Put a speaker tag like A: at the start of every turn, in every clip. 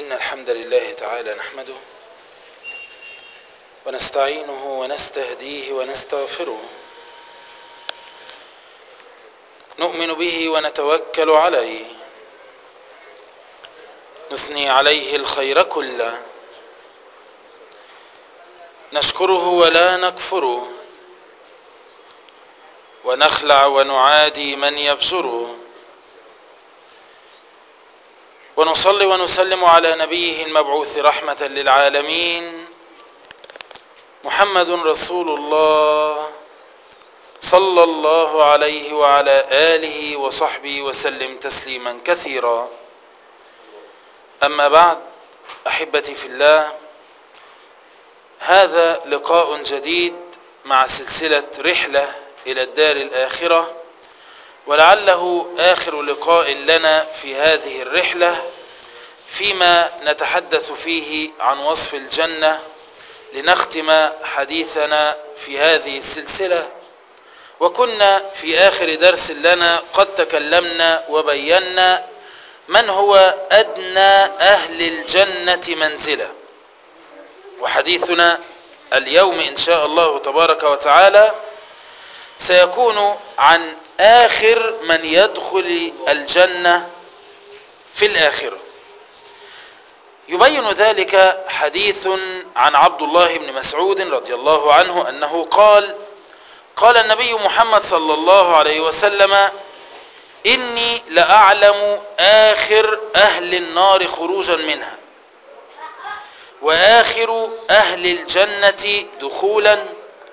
A: إن الحمد لله تعالى نحمده ونستعينه ونستهديه ونستغفره نؤمن به ونتوكل عليه نثني عليه الخير كله نشكره ولا نكفره ونخلع ونعادي من يفجره ونصلي ونسلم على نبيه المبعوث رحمة للعالمين محمد رسول الله صلى الله عليه وعلى آله وصحبه وسلم تسليما كثيرا أما بعد أحبتي في الله هذا لقاء جديد مع سلسلة رحلة إلى الدار الآخرة ولعله آخر لقاء لنا في هذه الرحلة فيما نتحدث فيه عن وصف الجنة لنختم حديثنا في هذه السلسلة وكنا في آخر درس لنا قد تكلمنا وبينا من هو أدنى أهل الجنة منزلة وحديثنا اليوم إن شاء الله تبارك وتعالى سيكون عن آخر من يدخل الجنة في الآخرة يبين ذلك حديث عن عبد الله بن مسعود رضي الله عنه أنه قال قال النبي محمد صلى الله عليه وسلم إني لأعلم آخر أهل النار خروجا منها وآخر أهل الجنة دخولا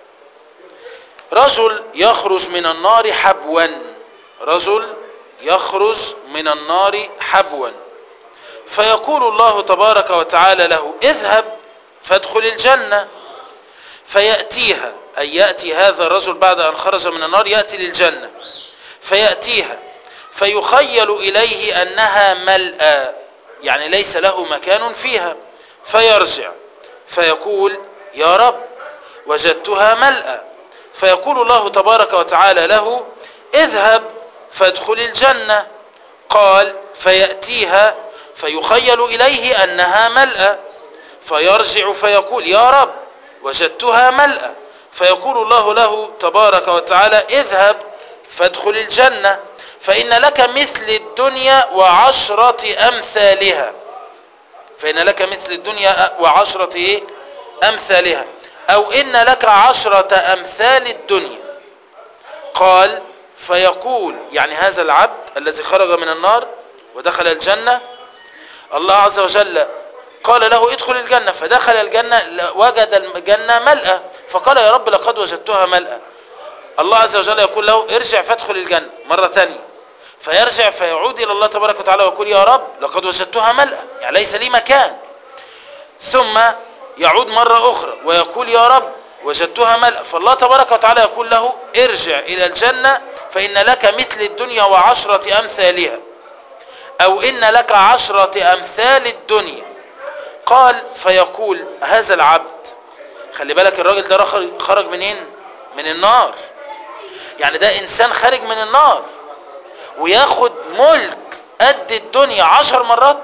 A: رجل يخرج من النار حبوا رجل يخرج من النار حبوا فيقول الله تبارك وتعالى له اذهب فادخل الجنة فيأتيها أي يأتي هذا الرجل بعد أن خرج من النار يأتي للجنة فيأتيها فيخيل إليه أنها ملأى يعني ليس له مكان فيها فيرجع فيقول يا رب وجدتها ملأى فيقول الله تبارك وتعالى له اذهب فادخل الجنة قال فيأتيها فيخيل إليه أنها ملأى فيرجع فيقول يا رب وجدتها ملأى فيقول الله له تبارك وتعالى اذهب فادخل الجنة فإن لك مثل الدنيا وعشرة أمثالها فإن لك مثل الدنيا وعشرة إيه؟ أمثالها أو إن لك عشرة أمثال الدنيا قال فيقول يعني هذا العبد الذي خرج من النار ودخل الجنة الله عز وجل قال له ادخل الجنة فدخل الجنة وجد الجنة ملأة فقال يا رب لقد وجدتها ملأة الله عز وجل يقول له ارجع فادخل الجنة مرة ثانية فيرجع فيعود إلى الله تبارك وتعالى ويقول يا رب لقد وجدتها ملأة يعني ليس لي مكان ثم يعود مرة أخرى ويقول يا رب وجدتها ملأ فالله تبارك وتعالى يقول له ارجع إلى الجنة فإن لك مثل الدنيا وعشرة أمثالها أو إن لك عشرة أمثال الدنيا قال فيقول هذا العبد خلي بالك الراجل ده خرج منين من النار يعني ده إنسان خارج من النار وياخد ملك قد الدنيا عشر مرات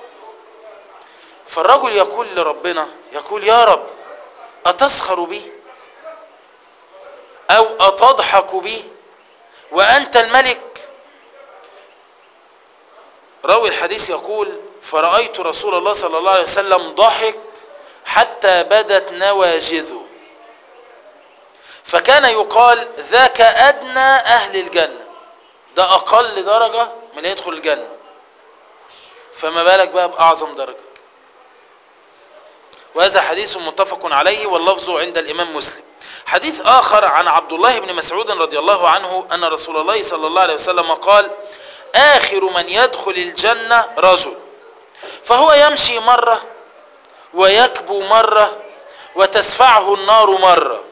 A: فالرجل يقول لربنا يقول يا رب أتسخر بي أو أتضحك بي وأنت الملك راوي الحديث يقول فرأيت رسول الله صلى الله عليه وسلم ضحك حتى بدت نواجذه فكان يقال ذاك أدنى أهل الجنة ده أقل درجة من يدخل الجنة فما بالك بقى بأعظم درجة وهذا حديث متفق عليه واللفظ عند الإمام مسلم حديث آخر عن عبد الله بن مسعود رضي الله عنه أن رسول الله صلى الله عليه وسلم قال آخر من يدخل الجنة رجل فهو يمشي مرة ويكبو مرة وتسفعه النار مرة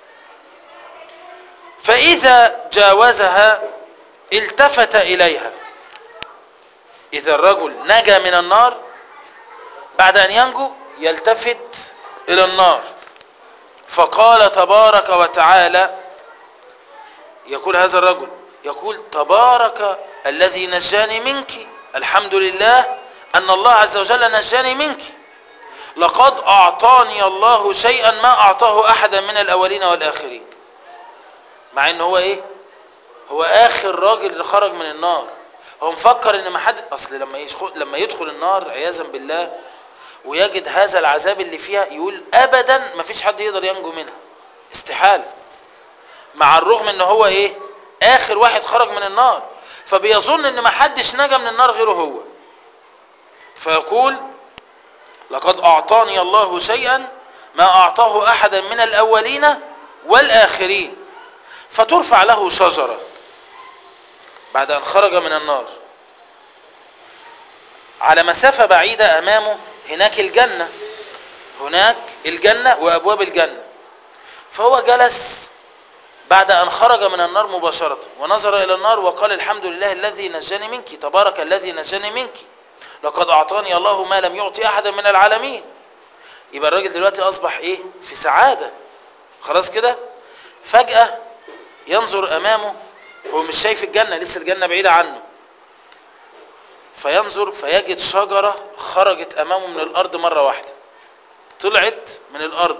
A: فإذا جاوزها التفت إليها إذا الرجل نجا من النار بعد أن ينجو يلتفت إلى النار فقال تبارك وتعالى يقول هذا الرجل يقول تبارك الذي نجاني منك الحمد لله ان الله عز وجل نجاني منك لقد اعطاني الله شيئا ما اعطاه احدا من الاولين والاخرين مع ان هو ايه هو اخر راجل اللي خرج من النار هو مفكر ان ما حد اصل لما يدخل لما يدخل النار عياذا بالله ويجد هذا العذاب اللي فيها يقول ابدا ما فيش حد يقدر ينجو منها استحاله مع الرغم ان هو ايه اخر واحد خرج من النار فبيظن ان ما حدش نجا من النار غيره هو فيقول لقد اعطاني الله شيئا ما اعطاه احدا من الاولين والاخرين فترفع له شجره بعد ان خرج من النار على مسافه بعيده امامه هناك الجنه هناك الجنه وابواب الجنه فهو جلس بعد أن خرج من النار مباشرة ونظر إلى النار وقال الحمد لله الذي نجاني منك تبارك الذي نجاني منك لقد أعطاني الله ما لم يعطي أحدا من العالمين يبقى الراجل دلوقتي أصبح إيه في سعادة خلاص كده فجأة ينظر أمامه هو مش شايف الجنة لسه الجنة بعيدة عنه فينظر فيجد شجرة خرجت أمامه من الأرض مرة واحدة طلعت من الأرض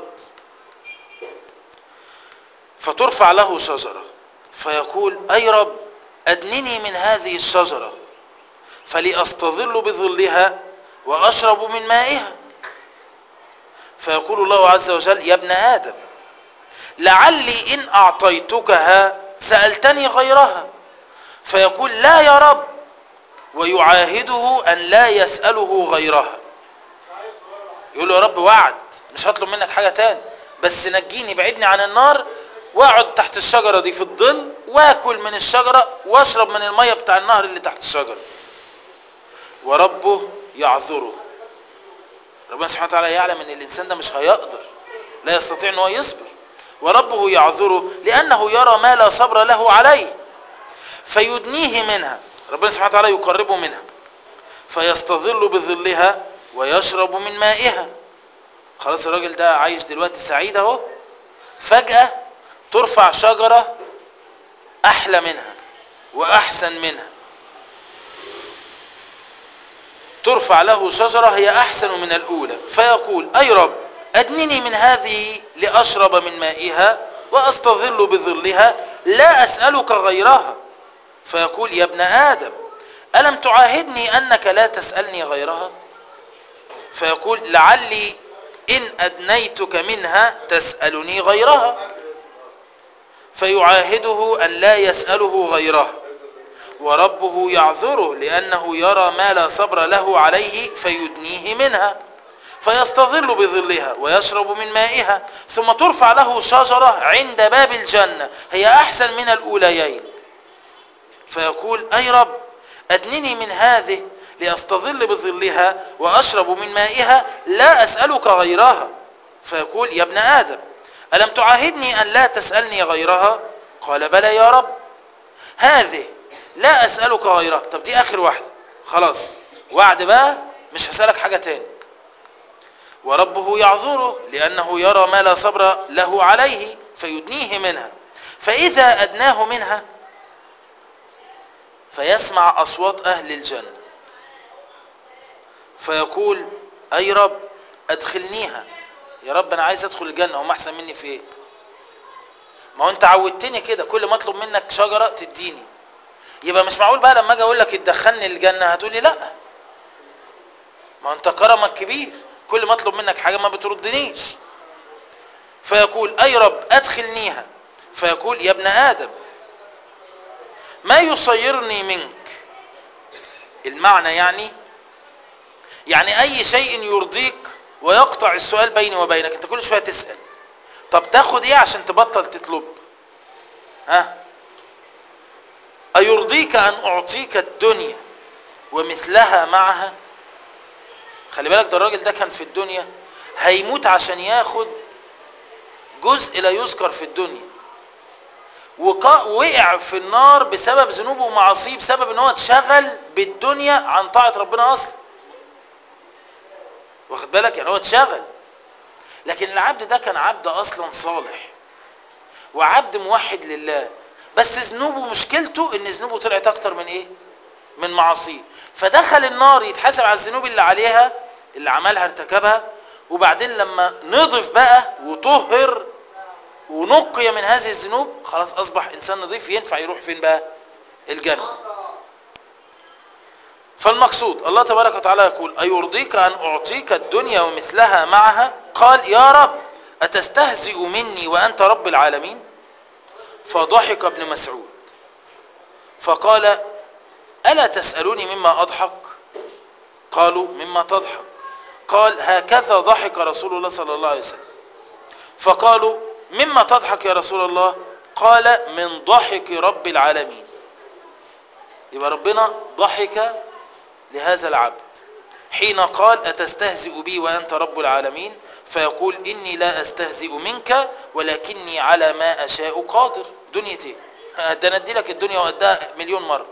A: فترفع له شجرة فيقول أي رب أدنني من هذه الشجرة فلأستظل بظلها وأشرب من مائها فيقول الله عز وجل يا ابن آدم لعلي إن أعطيتكها سألتني غيرها فيقول لا يا رب ويعاهده أن لا يسأله غيرها يقول له يا رب وعد مش هطلب منك حاجة تاني بس نجيني بعدني عن النار واقعد تحت الشجرة دي في الظل واكل من الشجرة واشرب من المية بتاع النهر اللي تحت الشجرة وربه يعذره ربنا سبحانه وتعالى يعلم ان الانسان ده مش هيقدر لا يستطيع ان هو يصبر وربه يعذره لانه يرى ما لا صبر له عليه فيدنيه منها ربنا سبحانه وتعالى يقربه منها فيستظل بظلها ويشرب من مائها خلاص الراجل ده عايش دلوقتي سعيد اهو فجأة ترفع شجرة أحلى منها وأحسن منها ترفع له شجرة هي أحسن من الأولى فيقول أي رب أدنني من هذه لأشرب من مائها وأستظل بظلها لا أسألك غيرها فيقول يا ابن آدم ألم تعاهدني أنك لا تسألني غيرها فيقول لعلي إن أدنيتك منها تسألني غيرها فيعاهده أن لا يسأله غيرها وربه يعذره لأنه يرى ما لا صبر له عليه فيدنيه منها فيستظل بظلها ويشرب من مائها ثم ترفع له شجرة عند باب الجنة هي أحسن من الأوليين فيقول أي رب أدنني من هذه لأستظل بظلها وأشرب من مائها لا أسألك غيرها فيقول يا ابن آدم ألم تعاهدني أن لا تسألني غيرها قال بلى يا رب هذه لا أسألك غيرها طب دي آخر واحدة خلاص وعد بقى مش هسألك حاجة تاني وربه يعذره لأنه يرى ما لا صبر له عليه فيدنيه منها فإذا أدناه منها فيسمع أصوات أهل الجنة فيقول أي رب أدخلنيها يا رب أنا عايز أدخل الجنة هم أحسن مني في إيه ما هو أنت عودتني كده كل ما أطلب منك شجرة تديني يبقى مش معقول بقى لما أجي أقول لك تدخلني الجنة هتقولي لأ ما أنت كرمك كبير كل ما أطلب منك حاجة ما بتردنيش فيقول أي رب أدخلنيها فيقول يا ابن آدم ما يصيرني منك المعنى يعني يعني اي شيء يرضيك ويقطع السؤال بيني وبينك انت كل شويه تسال طب تاخد ايه عشان تبطل تطلب ها ايرضيك ان اعطيك الدنيا ومثلها معها خلي بالك ده الراجل ده كان في الدنيا هيموت عشان ياخد جزء لا يذكر في الدنيا وقع في النار بسبب ذنوبه ومعاصيه بسبب ان هو اتشغل بالدنيا عن طاعه ربنا اصلا واخد بالك يعني هو اتشغل لكن العبد ده كان عبد اصلا صالح وعبد موحد لله بس ذنوبه مشكلته ان ذنوبه طلعت اكتر من ايه من معاصيه فدخل النار يتحاسب على الذنوب اللي عليها اللي عملها ارتكبها وبعدين لما نضف بقى وطهر ونقي من هذه الذنوب خلاص اصبح انسان نظيف ينفع يروح فين بقى الجنه فالمقصود الله تبارك وتعالى يقول أيرضيك أن أعطيك الدنيا ومثلها معها قال يا رب أتستهزئ مني وأنت رب العالمين فضحك ابن مسعود فقال ألا تسألوني مما أضحك قالوا مما تضحك قال هكذا ضحك رسول الله صلى الله عليه وسلم فقالوا مما تضحك يا رسول الله قال من ضحك رب العالمين يبقى ربنا ضحك لهذا العبد حين قال أتستهزئ بي وأنت رب العالمين فيقول إني لا أستهزئ منك ولكني على ما أشاء قادر دنيا ايه ده ندي لك الدنيا وقدها مليون مرة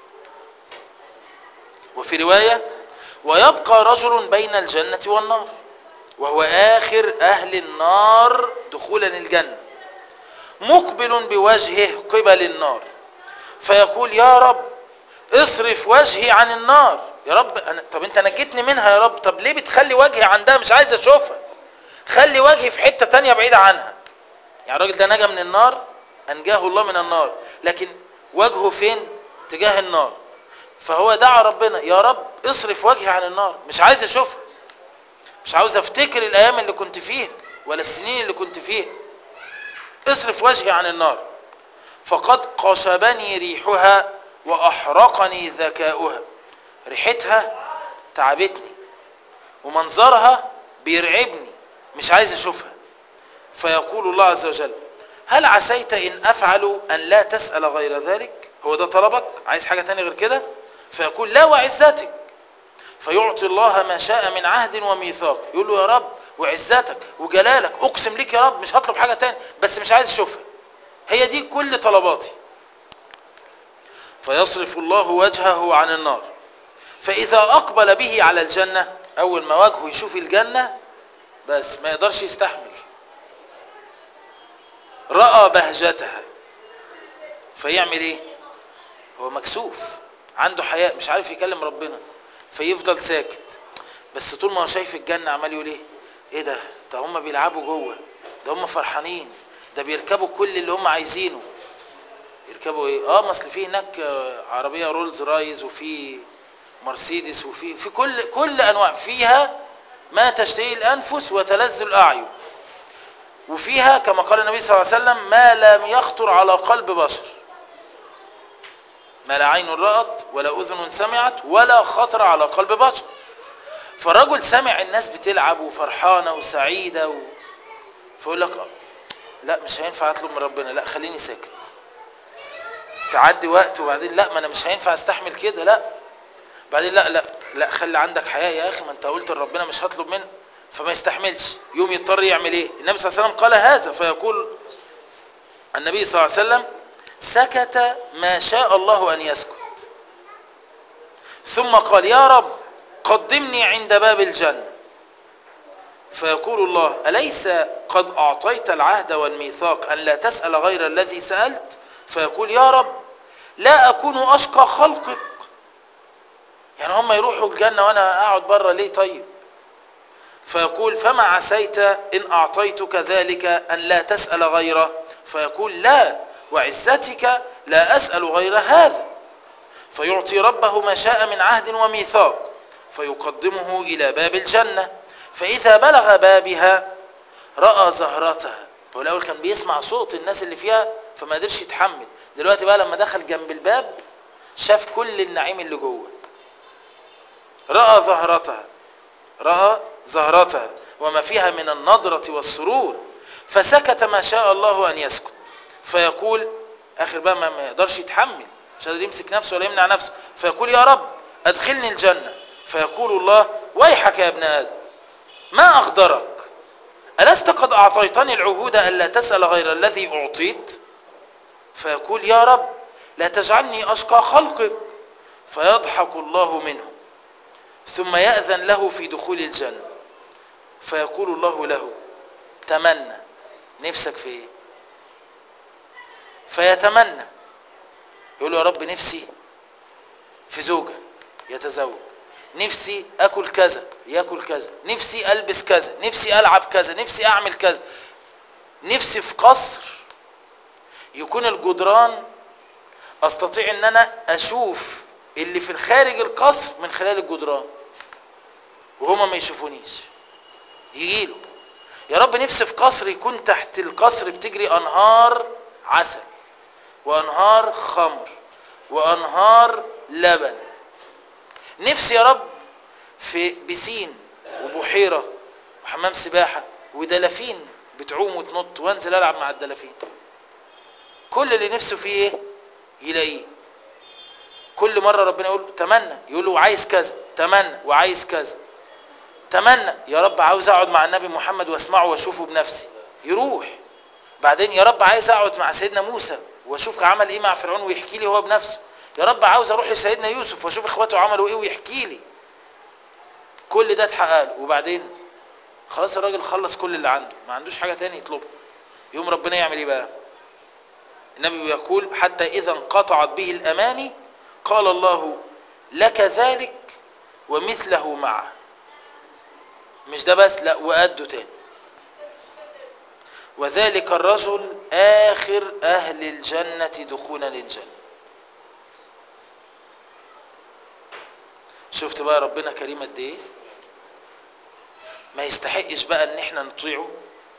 A: وفي رواية ويبقى رجل بين الجنة والنار وهو آخر أهل النار دخولا الجنة مقبل بوجهه قبل النار فيقول يا رب اصرف وجهي عن النار يا رب أنا طب انت نجيتني منها يا رب طب ليه بتخلي وجهي عندها مش عايز اشوفها خلي وجهي في حتة تانية بعيدة عنها يعني الراجل ده نجا من النار انجاه الله من النار لكن وجهه فين تجاه النار فهو دعا ربنا يا رب اصرف وجهي عن النار مش عايز اشوفها مش عاوز افتكر الايام اللي كنت فيها ولا السنين اللي كنت فيها اصرف وجهي عن النار فقد قشبني ريحها واحرقني ذكاؤها ريحتها تعبتني ومنظرها بيرعبني مش عايز اشوفها فيقول الله عز وجل هل عسيت ان افعل ان لا تسأل غير ذلك هو ده طلبك عايز حاجة تاني غير كده فيقول لا وعزتك فيعطي الله ما شاء من عهد وميثاق يقول له يا رب وعزتك وجلالك اقسم لك يا رب مش هطلب حاجة تاني بس مش عايز اشوفها هي دي كل طلباتي فيصرف الله وجهه عن النار فإذا أقبل به على الجنة أول ما وجهه يشوف الجنة بس ما يقدرش يستحمل رأى بهجتها فيعمل ايه هو مكسوف عنده حياء مش عارف يكلم ربنا فيفضل ساكت بس طول ما هو شايف الجنة عمال يقول ايه ايه ده ده هم بيلعبوا جوه ده هم فرحانين ده بيركبوا كل اللي هم عايزينه يركبوا ايه اه ما اصل في هناك عربيه رولز رايز وفي مرسيدس وفي في كل كل انواع فيها ما تشتهي الانفس وتلذ الاعين وفيها كما قال النبي صلى الله عليه وسلم ما لم يخطر على قلب بشر ما لا عين رأت ولا أذن سمعت ولا خطر على قلب بشر فالرجل سمع الناس بتلعب وفرحانة وسعيدة و... فيقول لك لا مش هينفع اطلب من ربنا لا خليني ساكت تعدي وقت وبعدين لا ما انا مش هينفع استحمل كده لا بعدين لا لا لا خلي عندك حياء يا اخي ما انت قلت لربنا مش هطلب منه فما يستحملش يوم يضطر يعمل ايه النبي صلى الله عليه وسلم قال هذا فيقول النبي صلى الله عليه وسلم سكت ما شاء الله ان يسكت ثم قال يا رب قدمني عند باب الجنه فيقول الله أليس قد أعطيت العهد والميثاق أن لا تسأل غير الذي سألت فيقول يا رب لا أكون أشقى خلقك يعني هم يروحوا الجنة وأنا أقعد بره ليه طيب فيقول فما عسيت إن أعطيتك ذلك أن لا تسأل غيره فيقول لا وعزتك لا أسأل غير هذا فيعطي ربه ما شاء من عهد وميثاق فيقدمه إلى باب الجنة فإذا بلغ بابها رأى زهرتها هو الأول كان بيسمع صوت الناس اللي فيها فما قدرش يتحمل دلوقتي بقى لما دخل جنب الباب شاف كل النعيم اللي جوه رأى زهرتها رأى زهرتها وما فيها من النضرة والسرور فسكت ما شاء الله أن يسكت فيقول آخر بقى ما يقدرش يتحمل مش قادر يمسك نفسه ولا يمنع نفسه فيقول يا رب أدخلني الجنة فيقول الله ويحك يا ابن آدم ما أغدرك ألست قد أعطيتني العهود ألا تسأل غير الذي أعطيت فيقول يا رب لا تجعلني أشقى خلقك فيضحك الله منه ثم يأذن له في دخول الجنة فيقول الله له تمنى نفسك في ايه فيتمنى يقول له يا رب نفسي في في زوجة يتزوج نفسي اكل كذا ياكل كذا نفسي البس كذا نفسي العب كذا نفسي اعمل كذا نفسي في قصر يكون الجدران استطيع ان انا اشوف اللي في الخارج القصر من خلال الجدران وهما ما يشوفونيش يجيله يا رب نفسي في قصر يكون تحت القصر بتجري انهار عسل وانهار خمر وانهار لبن نفسي يا رب في بسين وبحيرة وحمام سباحة ودلافين بتعوم وتنط وانزل العب مع الدلافين كل اللي نفسه فيه ايه يلاقيه كل مرة ربنا يقول له تمنى يقول له عايز كذا تمنى وعايز كذا تمنى يا رب عاوز اقعد مع النبي محمد واسمعه واشوفه بنفسي يروح بعدين يا رب عايز اقعد مع سيدنا موسى واشوف عمل ايه مع فرعون ويحكي لي هو بنفسه يا رب عاوز اروح لسيدنا يوسف واشوف اخواته عملوا ايه ويحكي لي كل ده اتحقق له وبعدين خلاص الراجل خلص كل اللي عنده ما عندوش حاجه تاني يطلبها يوم ربنا يعمل ايه بقى النبي يقول حتى اذا انقطعت به الاماني قال الله لك ذلك ومثله معه مش ده بس لا وقده تاني وذلك الرجل آخر أهل الجنة دخولا للجنة شفت بقى ربنا كريم قد ايه ما يستحقش بقى ان احنا نطيعه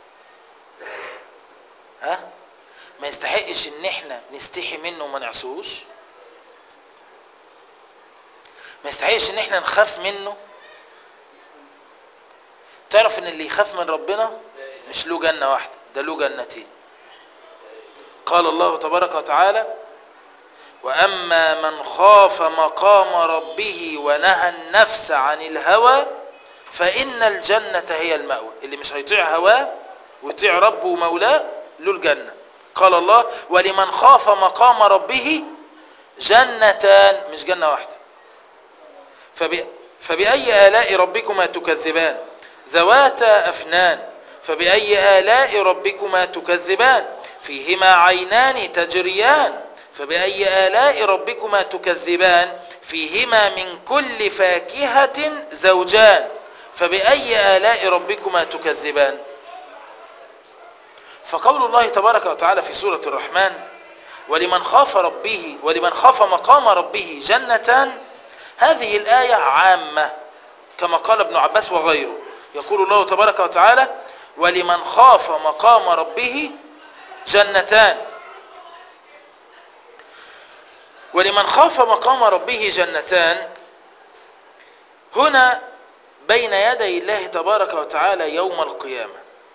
A: ها ما يستحقش ان احنا نستحي منه وما نعصوش ما يستحقش ان احنا نخاف منه تعرف ان اللي يخاف من ربنا مش له جنة واحدة ده له جنتين قال الله تبارك وتعالى وأما من خاف مقام ربه ونهى النفس عن الهوى فإن الجنة هي المأوى اللي مش هيطيع هواه ويطيع ربه ومولاه له الجنة قال الله ولمن خاف مقام ربه جنتان مش جنة واحدة فبأ فبأي آلاء ربكما تكذبان ذواتا أفنان فبأي آلاء ربكما تكذبان فيهما عينان تجريان فبأي آلاء ربكما تكذبان فيهما من كل فاكهة زوجان فبأي آلاء ربكما تكذبان فقول الله تبارك وتعالى في سورة الرحمن ولمن خاف ربه ولمن خاف مقام ربه جنتان هذه الآية عامة كما قال ابن عباس وغيره يقول الله تبارك وتعالى ولمن خاف مقام ربه جنتان ولمن خاف مقام ربه جنتان هنا بين يدي الله تبارك وتعالى يوم القيامة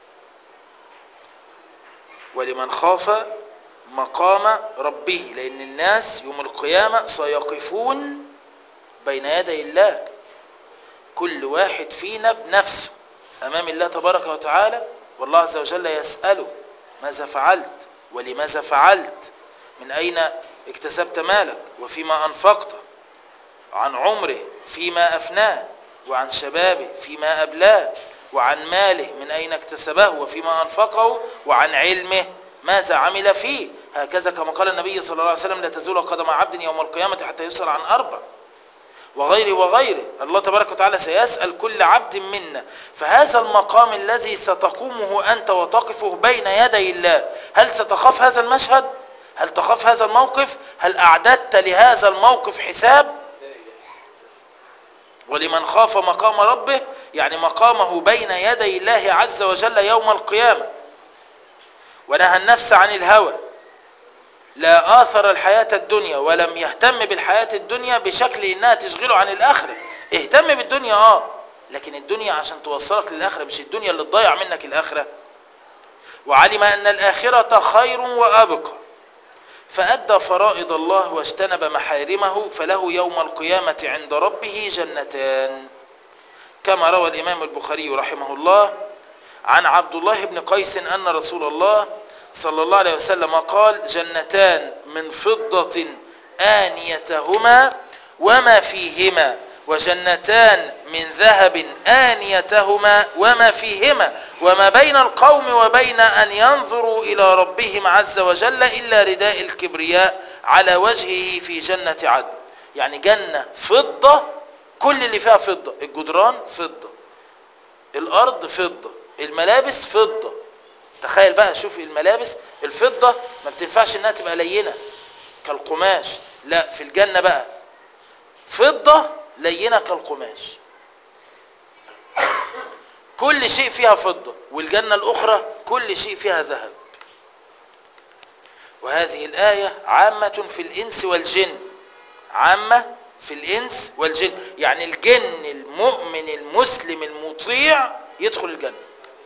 A: ولمن خاف مقام ربه لأن الناس يوم القيامة سيقفون بين يدي الله كل واحد فينا بنفسه أمام الله تبارك وتعالى والله عز وجل يسأله ماذا فعلت ولماذا فعلت من أين اكتسبت مالك وفيما أنفقت عن عمره فيما أفناه وعن شبابه فيما أبلاه وعن ماله من أين اكتسبه وفيما أنفقه وعن علمه ماذا عمل فيه هكذا كما قال النبي صلى الله عليه وسلم لا تزول قدم عبد يوم القيامة حتى يسأل عن أربع وغيره وغيره الله تبارك وتعالى سيسأل كل عبد منا فهذا المقام الذي ستقومه أنت وتقفه بين يدي الله هل ستخاف هذا المشهد هل تخاف هذا الموقف هل أعددت لهذا الموقف حساب ولمن خاف مقام ربه يعني مقامه بين يدي الله عز وجل يوم القيامة ونهى النفس عن الهوى لا آثر الحياة الدنيا ولم يهتم بالحياة الدنيا بشكل إنها تشغله عن الآخرة اهتم بالدنيا آه لكن الدنيا عشان توصلك للآخرة مش الدنيا اللي تضيع منك الآخرة وعلم أن الآخرة خير وأبقى فأدى فرائض الله واجتنب محارمه فله يوم القيامة عند ربه جنتان كما روى الإمام البخاري رحمه الله عن عبد الله بن قيس أن رسول الله صلى الله عليه وسلم قال جنتان من فضة آنيتهما وما فيهما وجنتان من ذهب آنيتهما وما فيهما وما بين القوم وبين أن ينظروا إلى ربهم عز وجل إلا رداء الكبرياء على وجهه في جنة عدن يعني جنة فضة كل اللي فيها فضة الجدران فضة الأرض فضة الملابس فضة تخيل بقى شوف الملابس الفضة ما بتنفعش انها تبقى لينة كالقماش لا في الجنة بقى فضة لينة كالقماش كل شيء فيها فضة والجنة الأخرى كل شيء فيها ذهب وهذه الآية عامة في الإنس والجن عامة في الإنس والجن يعني الجن المؤمن المسلم المطيع يدخل الجنة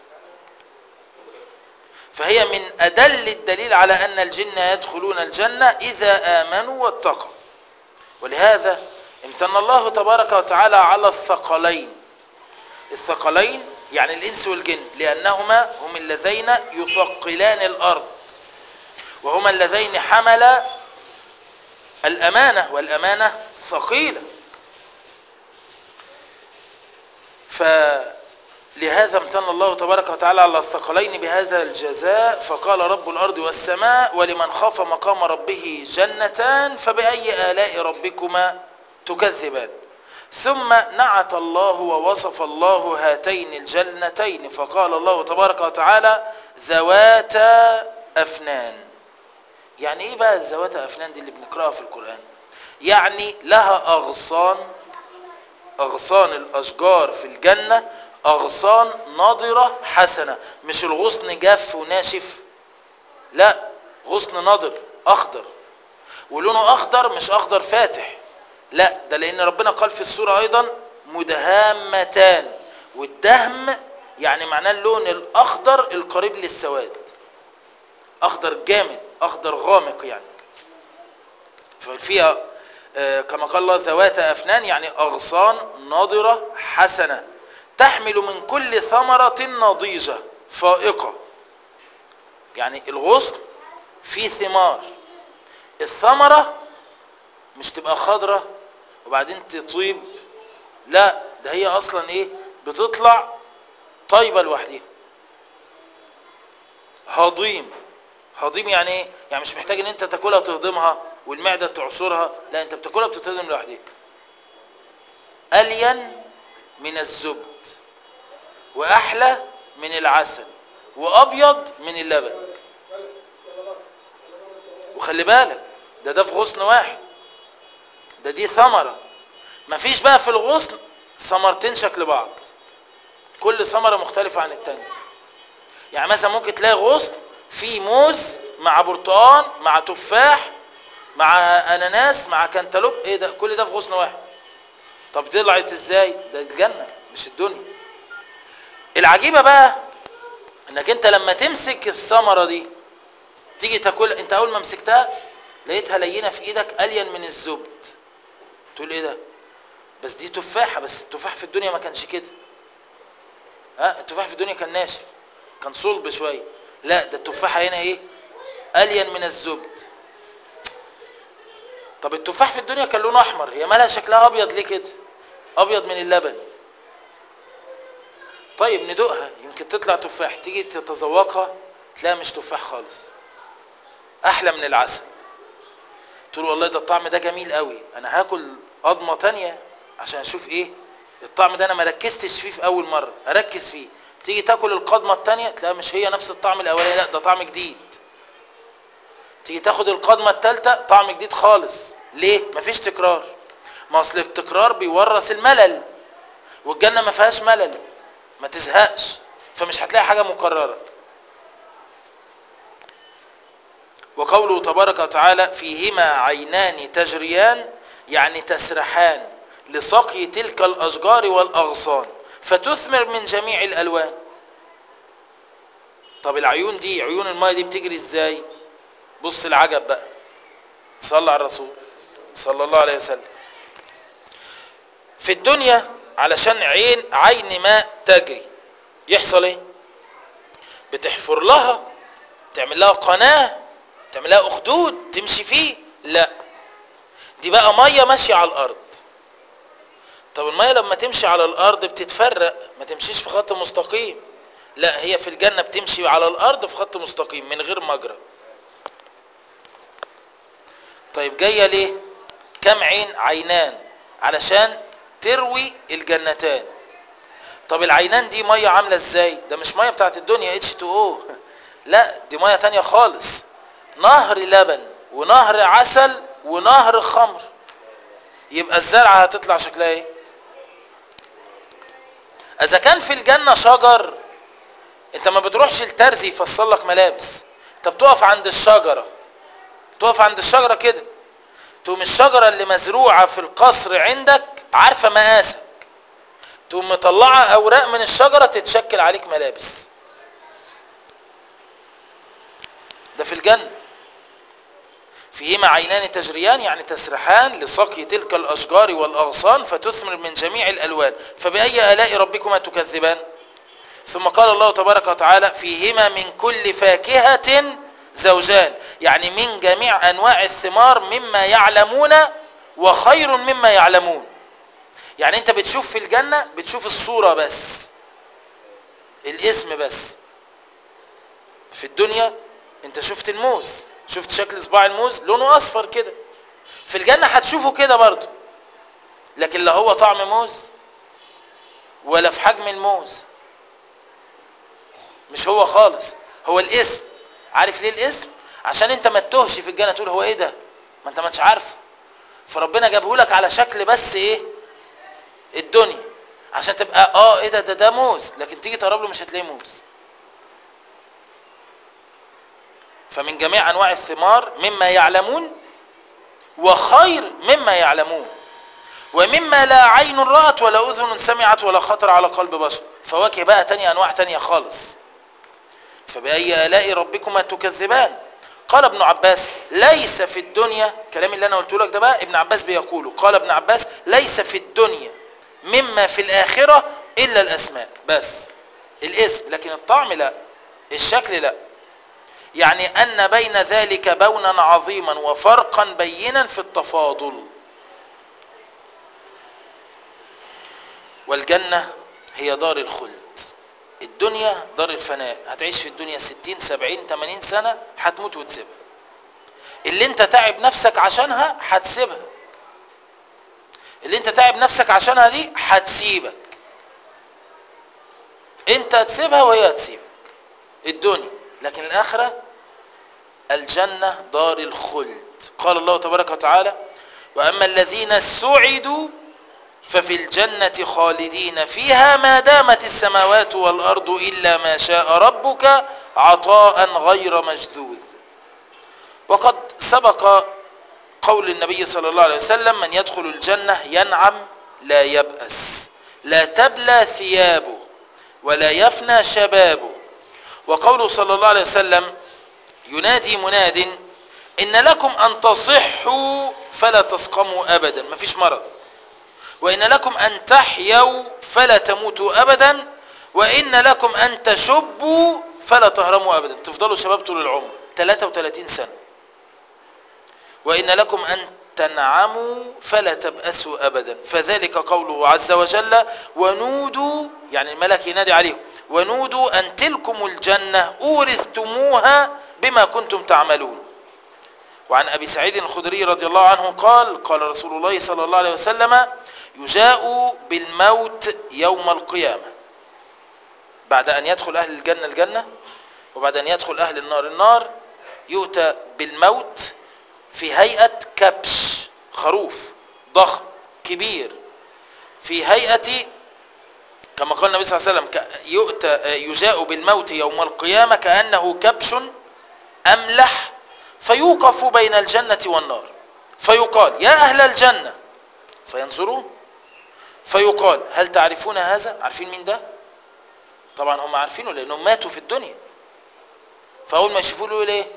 A: فهي من أدل الدليل على أن الجن يدخلون الجنة إذا آمنوا واتقوا ولهذا امتن الله تبارك وتعالى على الثقلين الثقلين يعني الإنس والجن لأنهما هم اللذين يثقلان الأرض وهما اللذين حملا الأمانة والأمانة ثقيلة فلهذا امتن الله تبارك وتعالى على الثقلين بهذا الجزاء فقال رب الأرض والسماء ولمن خاف مقام ربه جنتان فبأي آلاء ربكما تكذبان ثم نعت الله ووصف الله هاتين الجنتين فقال الله تبارك وتعالى ذواتا أفنان يعني ايه بقى ذواتا أفنان دي اللي بنقرأها في القرآن يعني لها أغصان أغصان الأشجار في الجنة أغصان نضرة حسنة مش الغصن جاف وناشف لا غصن نضر أخضر ولونه أخضر مش أخضر فاتح لا ده لأن ربنا قال في السورة أيضا مدهامتان والدهم يعني معناه اللون الأخضر القريب للسواد أخضر جامد أخضر غامق يعني ففيها كما قال الله ذوات أفنان يعني أغصان ناضرة حسنة تحمل من كل ثمرة نضيجة فائقة يعني الغصن فيه ثمار الثمرة مش تبقى خضرة وبعدين تطيب لا ده هي أصلا إيه بتطلع طيبة لوحدها هضيم هضيم يعني ايه يعني مش محتاج ان انت تاكلها وتهضمها والمعده تعصرها لا انت بتاكلها بتتهضم لوحدها الين من الزبد واحلى من العسل وابيض من اللبن وخلي بالك ده ده في غصن واحد ده دي ثمره مفيش بقى في الغصن ثمرتين شكل بعض كل ثمره مختلفه عن الثانيه يعني مثلا ممكن تلاقي غصن فيه موز مع برتقان مع تفاح مع اناناس مع كنتالوب ايه ده كل ده في غصن واحد طب طلعت ازاي ده الجنه مش الدنيا العجيبه بقى انك انت لما تمسك الثمره دي تيجي تاكل انت اول ما مسكتها لقيتها لينه في ايدك الين من الزبد تقول ايه ده بس دي تفاحه بس التفاح في الدنيا ما كانش كده ها التفاح في الدنيا كان ناشف كان صلب شويه لا ده التفاحه هنا ايه الين من الزبد طب التفاح في الدنيا كان لونه احمر هي مالها شكلها ابيض ليه كده ابيض من اللبن طيب ندوقها يمكن تطلع تفاح تيجي تتذوقها تلاقيها مش تفاح خالص احلى من العسل تقول والله ده الطعم ده جميل قوي انا هاكل قضمه تانية عشان اشوف ايه الطعم ده انا ما ركزتش فيه في اول مره اركز فيه تيجي تاكل القضمه الثانيه تلاقيها مش هي نفس الطعم الاولاني لا ده طعم جديد تيجي تاخد القضمه الثالثه طعم جديد خالص ليه مفيش تكرار ما اصل التكرار بيورث الملل والجنه ما فيهاش ملل ما تزهقش فمش هتلاقي حاجه مكرره وقوله تبارك وتعالى فيهما عينان تجريان يعني تسرحان لسقي تلك الاشجار والاغصان فتثمر من جميع الالوان طب العيون دي عيون الماء دي بتجري ازاي بص العجب بقى صلى على الرسول صلى الله عليه وسلم في الدنيا علشان عين عين ماء تجري يحصل ايه بتحفر لها تعمل لها قناه تعمل لها اخدود تمشي فيه لا دي بقى ميه ماشيه على الارض طب الميه لما تمشي على الارض بتتفرق ما تمشيش في خط مستقيم لا هي في الجنه بتمشي على الارض في خط مستقيم من غير مجرى طيب جايه ليه كم عين عينان علشان تروي الجنتان طب العينان دي ميه عامله ازاي ده مش ميه بتاعت الدنيا اتش 2 او لا دي ميه تانية خالص نهر لبن ونهر عسل ونهر خمر يبقى الزرعه هتطلع شكلها ايه اذا كان في الجنه شجر انت ما بتروحش الترزي يفصل لك ملابس انت بتقف عند الشجره تقف عند الشجره كده تقوم الشجره اللي مزروعه في القصر عندك عارفه مقاسك تقوم مطلعه اوراق من الشجره تتشكل عليك ملابس ده في الجنه فيهما عينان تجريان يعني تسرحان لسقي تلك الاشجار والاغصان فتثمر من جميع الالوان فباي الاء ربكما تكذبان ثم قال الله تبارك وتعالى فيهما من كل فاكهه زوجان يعني من جميع انواع الثمار مما يعلمون وخير مما يعلمون يعني انت بتشوف في الجنة بتشوف الصورة بس الاسم بس في الدنيا انت شفت الموز شفت شكل صباع الموز لونه اصفر كده في الجنة هتشوفه كده برضه لكن لا هو طعم موز ولا في حجم الموز مش هو خالص هو الاسم عارف ليه الاسم عشان انت ما تتوهش في الجنة تقول هو ايه ده ما انت ما انتش عارفه فربنا جابه لك على شكل بس ايه الدنيا عشان تبقى اه ايه ده ده ده موز لكن تيجي تقرب له مش هتلاقيه موز فمن جميع انواع الثمار مما يعلمون وخير مما يعلمون ومما لا عين رأت ولا أذن سمعت ولا خطر على قلب بشر فواكه بقى تانية أنواع تانية خالص فبأي آلاء ربكما تكذبان قال ابن عباس ليس في الدنيا كلام اللي أنا قلت لك ده بقى ابن عباس بيقوله قال ابن عباس ليس في الدنيا مما في الآخرة إلا الأسماء بس الاسم لكن الطعم لا الشكل لا يعني أن بين ذلك بونا عظيما وفرقا بينا في التفاضل والجنة هي دار الخلد الدنيا دار الفناء هتعيش في الدنيا ستين سبعين تمانين سنة هتموت وتسيبها اللي انت تعب نفسك عشانها هتسيبها اللي انت تعب نفسك عشانها دي هتسيبك انت هتسيبها وهي هتسيبك الدنيا لكن الآخرة الجنة دار الخلد قال الله تبارك وتعالى وأما الذين سعدوا ففي الجنة خالدين فيها ما دامت السماوات والأرض إلا ما شاء ربك عطاء غير مجذوذ وقد سبق قول النبي صلى الله عليه وسلم من يدخل الجنة ينعم لا يبأس لا تبلى ثيابه ولا يفنى شبابه وقوله صلى الله عليه وسلم ينادي مناد إن لكم أن تصحوا فلا تسقموا أبدا ما فيش مرض وإن لكم أن تحيوا فلا تموتوا أبدا وإن لكم أن تشبوا فلا تهرموا أبدا تفضلوا شباب طول العمر 33 سنة وإن لكم أن تنعموا فلا تبأسوا أبدا فذلك قوله عز وجل ونودوا يعني الملك ينادي عليهم ونودوا أن تلكم الجنة أورثتموها بما كنتم تعملون وعن أبي سعيد الخدري رضي الله عنه قال قال رسول الله صلى الله عليه وسلم يجاء بالموت يوم القيامة بعد أن يدخل أهل الجنة الجنة وبعد أن يدخل أهل النار النار يؤتى بالموت في هيئة كبش خروف ضخم كبير في هيئة كما قال النبي صلى الله عليه وسلم يؤتى يجاء بالموت يوم القيامة كأنه كبش أملح فيوقف بين الجنة والنار فيقال يا أهل الجنة فينظرون فيقال هل تعرفون هذا عارفين مين ده طبعا هم عارفينه لأنهم ماتوا في الدنيا فأول ما يشوفوا له ليه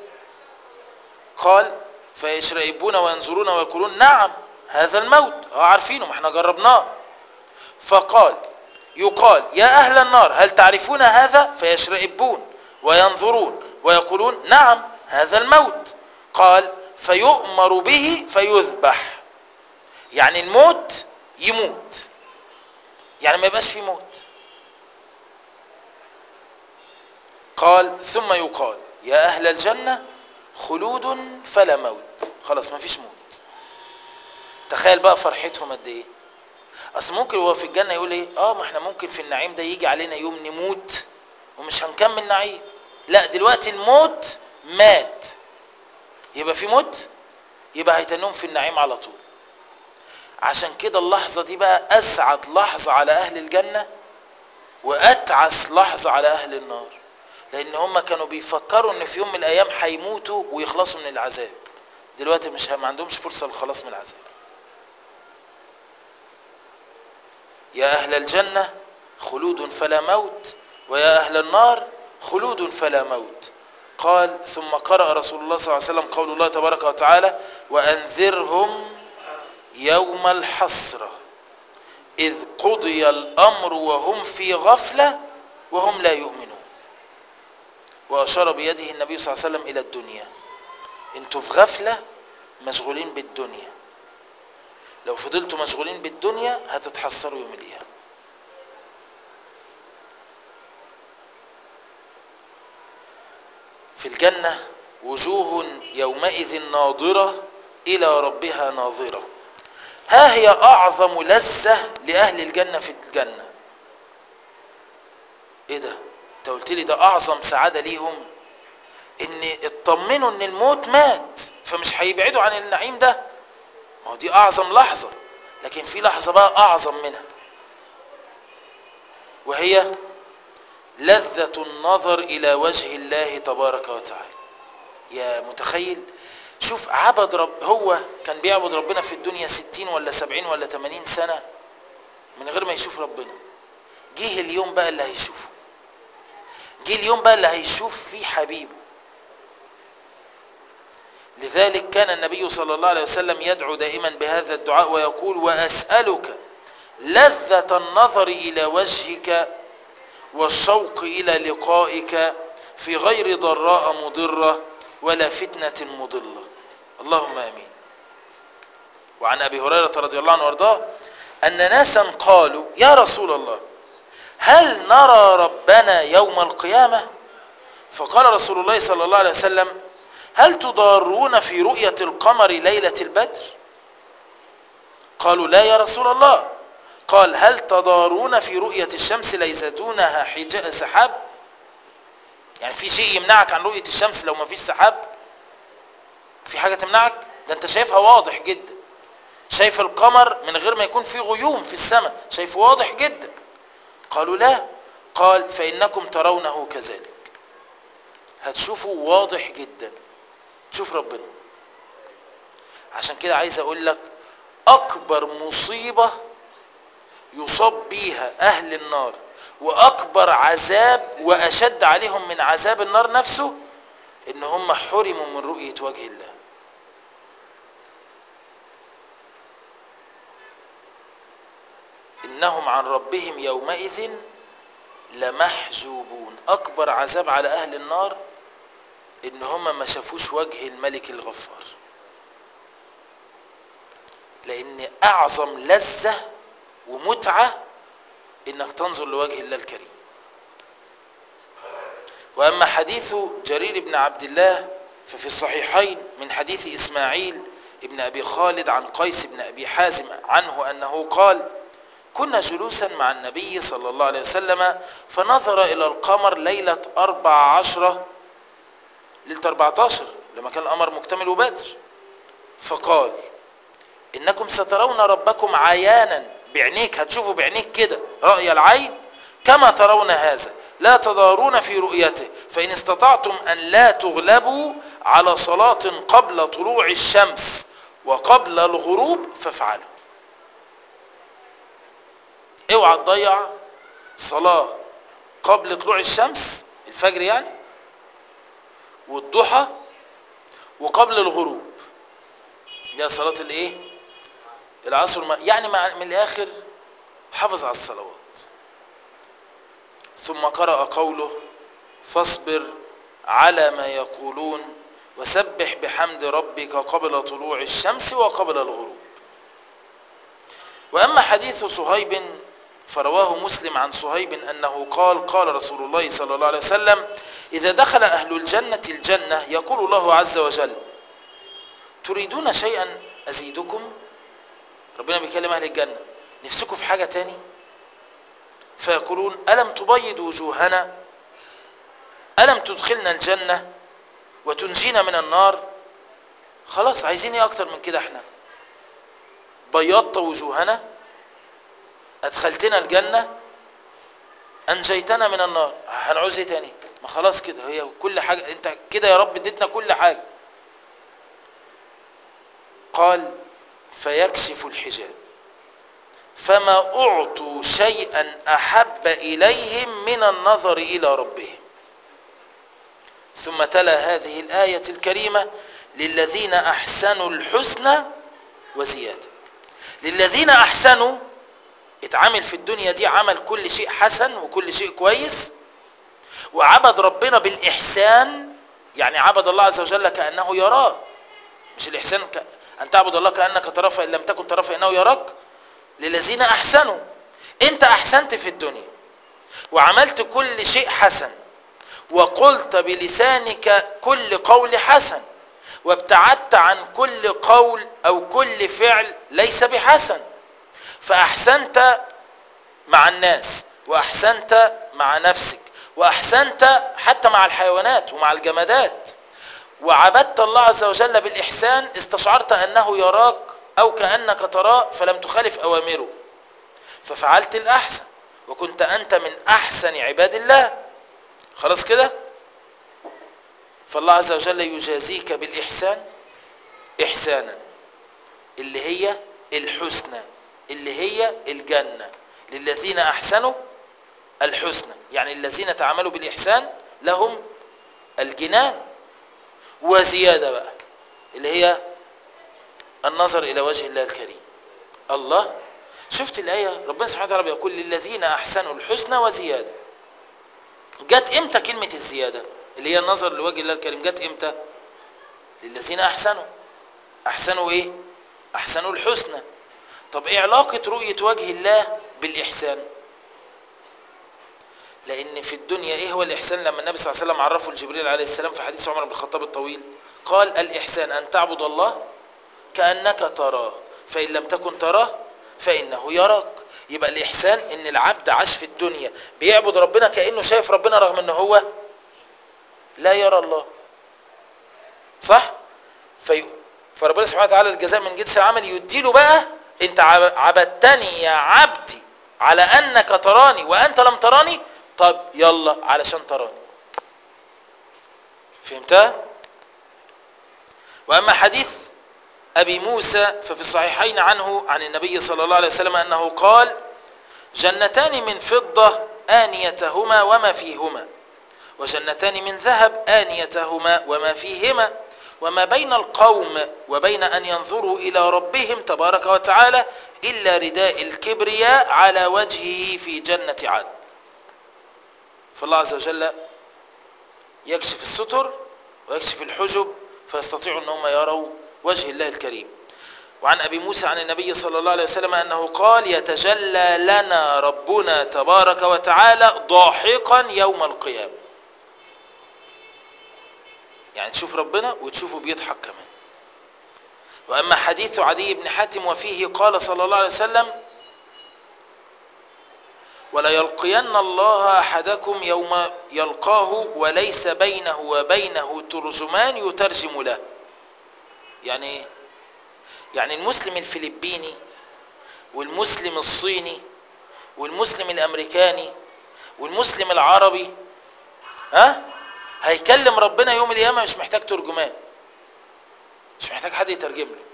A: قال فيشرئبون وينظرون ويقولون نعم هذا الموت اه عارفينه ما احنا جربناه فقال يقال يا أهل النار هل تعرفون هذا فيشرئبون وينظرون ويقولون نعم هذا الموت قال فيؤمر به فيذبح يعني الموت يموت يعني ما يبقاش في موت قال ثم يقال يا أهل الجنة خلود فلا موت خلاص ما فيش موت تخيل بقى فرحتهم قد ايه اصل ممكن هو في الجنه يقول ايه اه ما احنا ممكن في النعيم ده يجي علينا يوم نموت ومش هنكمل نعيم لا دلوقتي الموت مات يبقى في موت يبقى هيتنهم في النعيم على طول عشان كده اللحظة دي بقى أسعد لحظة على أهل الجنة وأتعس لحظة على أهل النار لأن هم كانوا بيفكروا إن في يوم من الأيام هيموتوا ويخلصوا من العذاب دلوقتي مش ما عندهمش فرصة للخلاص من العذاب يا أهل الجنة خلود فلا موت ويا أهل النار خلود فلا موت قال ثم قرأ رسول الله صلى الله عليه وسلم قول الله تبارك وتعالى وأنذرهم يوم الحسرة إذ قضي الأمر وهم في غفلة وهم لا يؤمنون وأشار بيده النبي صلى الله عليه وسلم إلى الدنيا انتوا في غفلة مشغولين بالدنيا لو فضلتوا مشغولين بالدنيا هتتحسروا يوم القيامة في الجنة وجوه يومئذ ناظرة إلى ربها ناظرة ها هي أعظم لذة لأهل الجنة في الجنة إيه ده؟ أنت قلت لي ده أعظم سعادة ليهم إن اطمنوا إن الموت مات فمش هيبعدوا عن النعيم ده ما هو دي أعظم لحظة لكن في لحظة بقى أعظم منها وهي لذة النظر إلى وجه الله تبارك وتعالى يا متخيل شوف عبد رب هو كان بيعبد ربنا في الدنيا ستين ولا سبعين ولا تمانين سنة من غير ما يشوف ربنا جه اليوم بقى اللي هيشوفه جه اليوم بقى اللي هيشوف فيه حبيبه لذلك كان النبي صلى الله عليه وسلم يدعو دائما بهذا الدعاء ويقول وأسألك لذة النظر إلى وجهك والشوق إلى لقائك في غير ضراء مضرة ولا فتنة مضلة اللهم امين وعن ابي هريره رضي الله عنه وارضاه ان ناسا قالوا يا رسول الله هل نرى ربنا يوم القيامه فقال رسول الله صلى الله عليه وسلم هل تضارون في رؤيه القمر ليله البدر قالوا لا يا رسول الله قال هل تضارون في رؤيه الشمس ليس دونها حجاب سحاب يعني في شيء يمنعك عن رؤيه الشمس لو ما فيش سحاب في حاجة تمنعك ده انت شايفها واضح جدا شايف القمر من غير ما يكون في غيوم في السماء شايفه واضح جدا قالوا لا قال فإنكم ترونه كذلك هتشوفوا واضح جدا تشوف ربنا عشان كده عايز اقول لك اكبر مصيبة يصاب بيها اهل النار واكبر عذاب واشد عليهم من عذاب النار نفسه ان هم حرموا من رؤية وجه الله انهم عن ربهم يومئذ لمحجوبون اكبر عذاب على اهل النار ان هم ما شافوش وجه الملك الغفار لان اعظم لذة ومتعة انك تنظر لوجه الله الكريم وأما حديث جرير بن عبد الله ففي الصحيحين من حديث إسماعيل ابن أبي خالد عن قيس بن أبي حازم عنه أنه قال كنا جلوسا مع النبي صلى الله عليه وسلم فنظر إلى القمر ليلة أربع عشرة ليلة أربعة عشر لما كان القمر مكتمل وبدر فقال إنكم سترون ربكم عيانا بعينيك هتشوفوا بعينيك كده رأي العين كما ترون هذا لا تضارون في رؤيته فإن استطعتم أن لا تغلبوا على صلاة قبل طلوع الشمس وقبل الغروب فافعلوا اوعى تضيع صلاة قبل طلوع الشمس الفجر يعني والضحى وقبل الغروب يا صلاة الايه العصر يعني من الاخر حافظ على الصلوات ثم قرأ قوله فاصبر على ما يقولون وسبح بحمد ربك قبل طلوع الشمس وقبل الغروب وأما حديث صهيب فرواه مسلم عن صهيب أنه قال قال رسول الله صلى الله عليه وسلم إذا دخل أهل الجنة الجنة يقول الله عز وجل تريدون شيئا أزيدكم ربنا بيكلم اهل الجنه نفسكم في حاجه تاني فيقولون الم تبيض وجوهنا الم تدخلنا الجنه وتنجينا من النار خلاص عايزين ايه اكتر من كده احنا بيضت وجوهنا ادخلتنا الجنه انجيتنا من النار هنعوز ايه تاني ما خلاص كده هي كل حاجه انت كده يا رب اديتنا كل حاجه قال فيكشف الحجاب فما اعطوا شيئا احب اليهم من النظر الى ربهم ثم تلا هذه الايه الكريمه للذين احسنوا الحسنى وزياده للذين احسنوا اتعامل في الدنيا دي عمل كل شيء حسن وكل شيء كويس وعبد ربنا بالإحسان يعني عبد الله عز وجل كأنه يراه مش الإحسان ك... أن تعبد الله كأنك تراه فإن لم تكن تراه فإنه يراك للذين أحسنوا أنت أحسنت في الدنيا وعملت كل شيء حسن وقلت بلسانك كل قول حسن وابتعدت عن كل قول أو كل فعل ليس بحسن فأحسنت مع الناس وأحسنت مع نفسك وأحسنت حتى مع الحيوانات ومع الجمادات وعبدت الله عز وجل بالإحسان استشعرت أنه يراك أو كأنك تراه فلم تخالف أوامره ففعلت الأحسن وكنت أنت من أحسن عباد الله خلاص كده فالله عز وجل يجازيك بالإحسان إحسانا اللي هي الحسنى اللي هي الجنة للذين أحسنوا الحسنى يعني الذين تعاملوا بالإحسان لهم الجنان وزيادة بقى اللي هي النظر إلى وجه الله الكريم الله شفت الآية ربنا سبحانه وتعالى بيقول للذين أحسنوا الحسنى وزيادة جت إمتى كلمة الزيادة اللي هي النظر لوجه الله الكريم جت إمتى للذين أحسنوا أحسنوا إيه أحسنوا الحسنى طب إيه علاقة رؤية وجه الله بالإحسان لأن في الدنيا إيه هو الإحسان لما النبي صلى الله عليه وسلم عرفه لجبريل عليه السلام في حديث عمر بن الخطاب الطويل قال الإحسان أن تعبد الله كأنك تراه فإن لم تكن تراه فإنه يراك يبقى الإحسان إن العبد عاش في الدنيا بيعبد ربنا كأنه شايف ربنا رغم إن هو لا يرى الله صح في فربنا سبحانه وتعالى الجزاء من جنس العمل يديله بقى انت عبدتني يا عبدي على انك تراني وانت لم تراني طب يلا علشان تراني فهمتها واما حديث ابي موسى ففي الصحيحين عنه عن النبي صلى الله عليه وسلم انه قال جنتان من فضه انيتهما وما فيهما وجنتان من ذهب آنيتهما وما فيهما وما بين القوم وبين أن ينظروا إلى ربهم تبارك وتعالى إلا رداء الكبرياء على وجهه في جنة عدن فالله عز وجل يكشف الستر ويكشف الحجب فيستطيعوا أن هم يروا وجه الله الكريم وعن أبي موسى عن النبي صلى الله عليه وسلم أنه قال يتجلى لنا ربنا تبارك وتعالى ضاحكا يوم القيامة يعني تشوف ربنا وتشوفه بيضحك كمان وأما حديث عدي بن حاتم وفيه قال صلى الله عليه وسلم ولا يلقين الله أحدكم يوم يلقاه وليس بينه وبينه ترجمان يترجم له يعني ايه يعني المسلم الفلبيني والمسلم الصيني والمسلم الامريكاني والمسلم العربي ها هيكلم ربنا يوم القيامه مش محتاج ترجمان مش محتاج حد يترجم له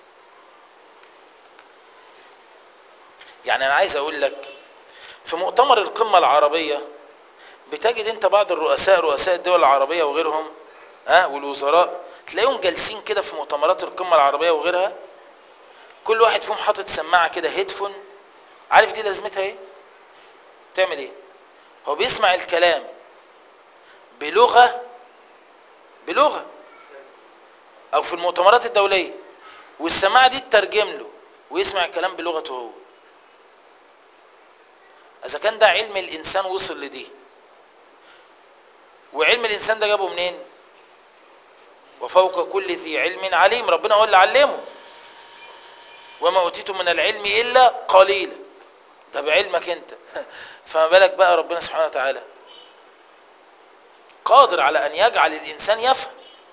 A: يعني انا عايز اقول لك في مؤتمر القمه العربيه بتجد انت بعض الرؤساء رؤساء الدول العربيه وغيرهم ها والوزراء تلاقيهم جالسين كده في مؤتمرات القمه العربيه وغيرها كل واحد فيهم حاطط سماعه كده هيدفون عارف دي لازمتها ايه تعمل ايه هو بيسمع الكلام بلغه بلغه او في المؤتمرات الدوليه والسماعه دي تترجم له ويسمع الكلام بلغته هو اذا كان ده علم الانسان وصل لدي وعلم الانسان ده جابه منين وفوق كل ذي علم عليم ربنا هو اللي علمه وما أوتيتم من العلم إلا قليلا ده بعلمك أنت فما بالك بقى ربنا سبحانه وتعالى قادر على أن يجعل الإنسان يفهم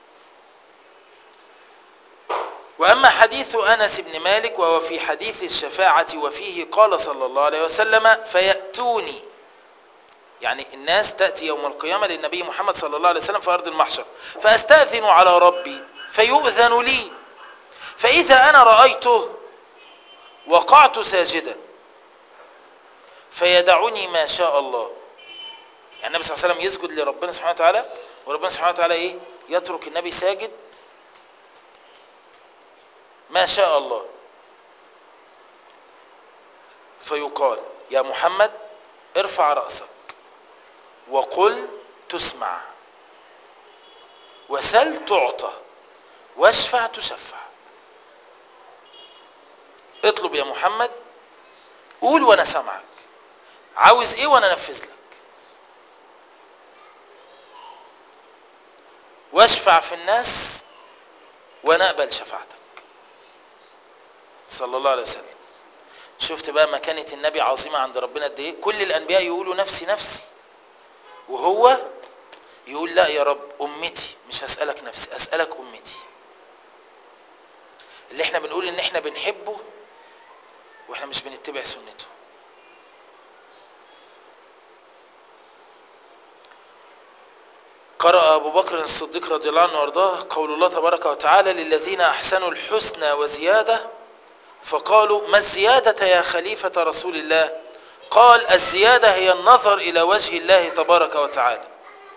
A: وأما حديث أنس بن مالك وهو في حديث الشفاعة وفيه قال صلى الله عليه وسلم فيأتوني يعني الناس تأتي يوم القيامة للنبي محمد صلى الله عليه وسلم في أرض المحشر فأستأذن على ربي فيؤذن لي فإذا أنا رأيته وقعت ساجدا فيدعني ما شاء الله يعني النبي صلى الله عليه وسلم يسجد لربنا سبحانه وتعالى وربنا سبحانه وتعالى ايه يترك النبي ساجد ما شاء الله فيقال يا محمد ارفع رأسك وقل تسمع وسل تعطى واشفع تشفع اطلب يا محمد قول وانا سامعك عاوز ايه وانا انفذ لك واشفع في الناس وانا اقبل شفاعتك صلى الله عليه وسلم شفت بقى مكانة النبي عظيمة عند ربنا قد ايه كل الانبياء يقولوا نفسي نفسي وهو يقول لا يا رب امتي مش هسألك نفسي اسألك امتي اللي احنا بنقول ان احنا بنحبه واحنا مش بنتبع سنته قرأ أبو بكر الصديق رضي الله عنه وارضاه قول الله تبارك وتعالى للذين أحسنوا الحسنى وزيادة فقالوا ما الزيادة يا خليفة رسول الله قال الزيادة هي النظر إلى وجه الله تبارك وتعالى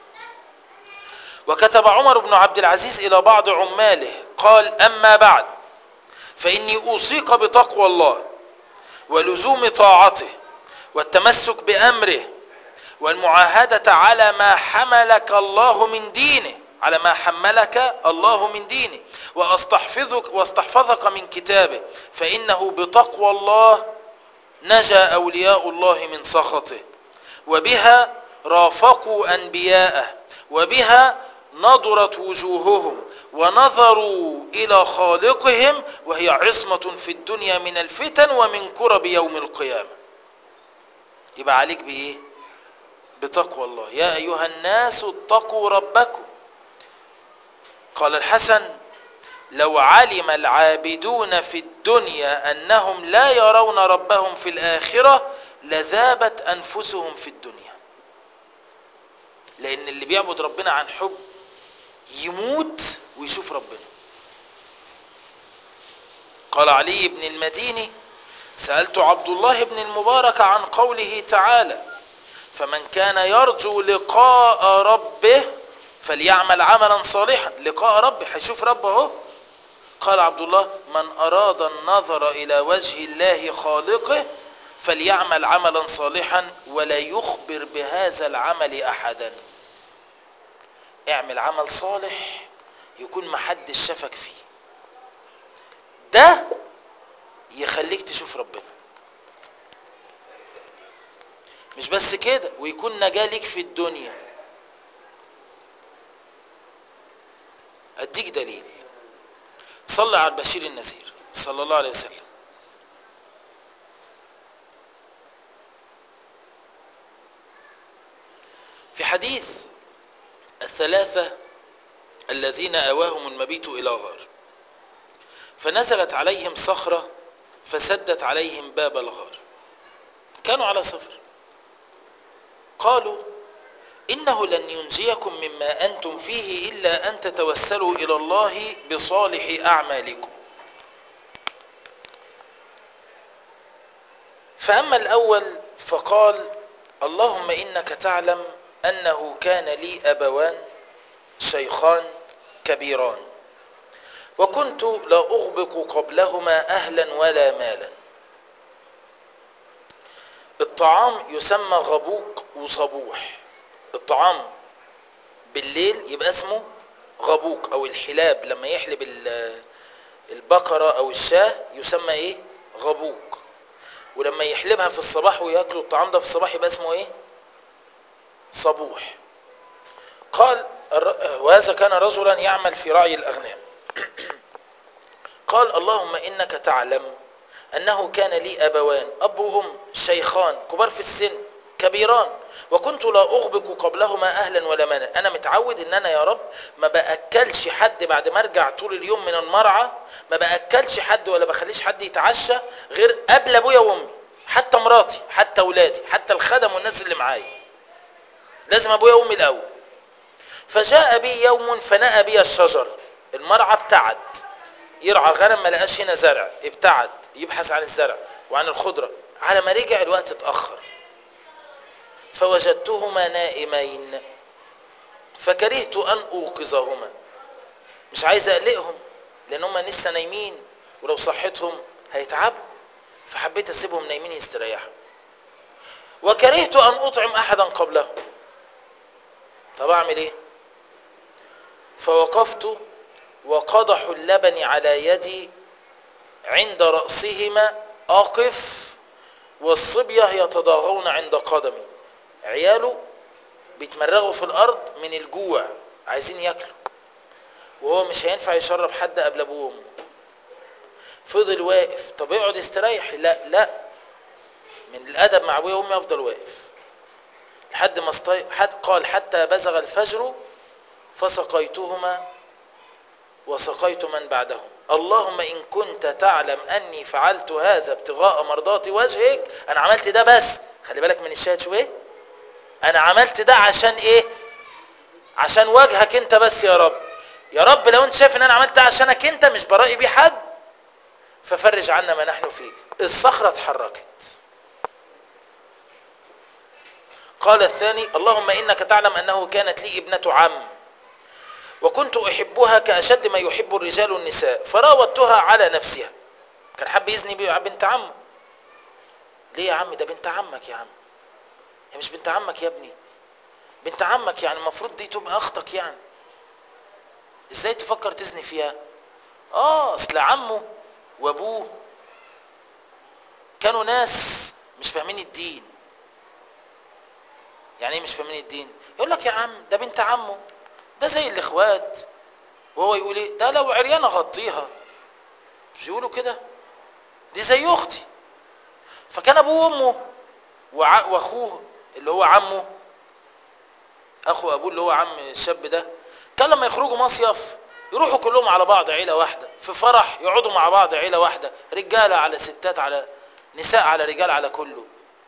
A: وكتب عمر بن عبد العزيز إلى بعض عماله قال أما بعد فإني أوصيك بتقوى الله ولزوم طاعته والتمسك بأمره والمعاهدة على ما حملك الله من دينه على ما حملك الله من دينه واستحفظك واستحفظك من كتابه فإنه بتقوى الله نجا أولياء الله من سخطه وبها رافقوا أنبياءه وبها نضرت وجوههم ونظروا إلى خالقهم وهي عصمة في الدنيا من الفتن ومن كرب يوم القيامة يبقى عليك بإيه بتقوى الله يا أيها الناس اتقوا ربكم قال الحسن لو علم العابدون في الدنيا أنهم لا يرون ربهم في الآخرة لذابت أنفسهم في الدنيا لأن اللي بيعبد ربنا عن حب يموت ويشوف ربنا قال علي بن المديني سألت عبد الله بن المبارك عن قوله تعالى فمن كان يرجو لقاء ربه فليعمل عملا صالحا لقاء ربه هيشوف ربه اهو قال عبد الله من أراد النظر إلى وجه الله خالقه فليعمل عملا صالحا ولا يخبر بهذا العمل أحدا اعمل عمل صالح يكون محدش شافك فيه ده يخليك تشوف ربنا مش بس كده ويكون نجاة ليك في الدنيا اديك دليل صلى على البشير النذير صلى الله عليه وسلم في حديث الثلاثة الذين آواهم المبيت إلى غار فنزلت عليهم صخرة فسدت عليهم باب الغار كانوا على سفر قالوا إنه لن ينجيكم مما أنتم فيه إلا أن تتوسلوا إلى الله بصالح أعمالكم فأما الأول فقال اللهم إنك تعلم أنه كان لي أبوان شيخان كبيران وكنت لا أغبق قبلهما أهلا ولا مالا الطعام يسمى غبوق وصبوح الطعام بالليل يبقى اسمه غبوق او الحلاب لما يحلب البقرة او الشاه يسمى ايه غبوق ولما يحلبها في الصباح ويأكلوا الطعام ده في الصباح يبقى اسمه ايه صبوح قال وهذا كان رجلا يعمل في رعي الأغنام قال اللهم إنك تعلم أنه كان لي أبوان أب وأم شيخان كبار في السن كبيران وكنت لا أغبق قبلهما أهلا ولا مالا أنا متعود إن أنا يا رب ما بأكلش حد بعد ما أرجع طول اليوم من المرعى ما بأكلش حد ولا بخليش حد يتعشى غير قبل أبويا وأمي حتى مراتي حتى أولادي حتى الخدم والناس اللي معايا لازم أبويا وأمي الأول فجاء بي يوم فنأى بي الشجر المرعى ابتعد يرعى غنم ما لقاش هنا زرع ابتعد يبحث عن الزرع وعن الخضرة على ما رجع الوقت اتأخر فوجدتهما نائمين فكرهت أن أوقظهما مش عايز أقلقهم لأن هما لسه نايمين ولو صحتهم هيتعبوا فحبيت أسيبهم نايمين يستريحوا وكرهت أن أطعم أحدا قبلهم طب أعمل إيه فوقفت وقدح اللبن على يدي عند رأسهما أقف والصبية يتضاغون عند قدمي عياله بيتمرغوا في الأرض من الجوع عايزين ياكلوا وهو مش هينفع يشرب حد قبل أبوه وأمه فضل واقف طب يقعد يستريح لا لا من الأدب مع أبويا وأمي أفضل واقف لحد ما استي... حد قال حتى بزغ الفجر فسقيتهما وسقيت من بعدهم اللهم إن كنت تعلم أني فعلت هذا ابتغاء مرضات وجهك أنا عملت ده بس خلي بالك من الشاهد شو إيه أنا عملت ده عشان إيه عشان وجهك أنت بس يا رب يا رب لو أنت شايف إن أنا عملت ده عشانك أنت مش برائي بيه حد ففرج عنا ما نحن فيه الصخرة اتحركت قال الثاني اللهم إنك تعلم أنه كانت لي ابنة عم وكنت أحبها كأشد ما يحب الرجال النساء فراودتها على نفسها كان حب يزني بنت عمه ليه يا عم ده بنت عمك يا عم هي مش بنت عمك يا ابني بنت عمك يعني المفروض دي تبقى اختك يعني ازاي تفكر تزني فيها اه اصل عمه وابوه كانوا ناس مش فاهمين الدين يعني ايه مش فاهمين الدين يقول لك يا عم ده بنت عمه ده زي الاخوات وهو يقول ايه ده لو عريانه غطيها مش يقولوا كده دي زي اختي فكان ابوه وامه وع- واخوه اللي هو عمه اخو ابوه اللي هو عم الشاب ده كان لما يخرجوا مصيف يروحوا كلهم على بعض عيله واحده في فرح يقعدوا مع بعض عيله واحده رجاله على ستات على نساء على رجال على كله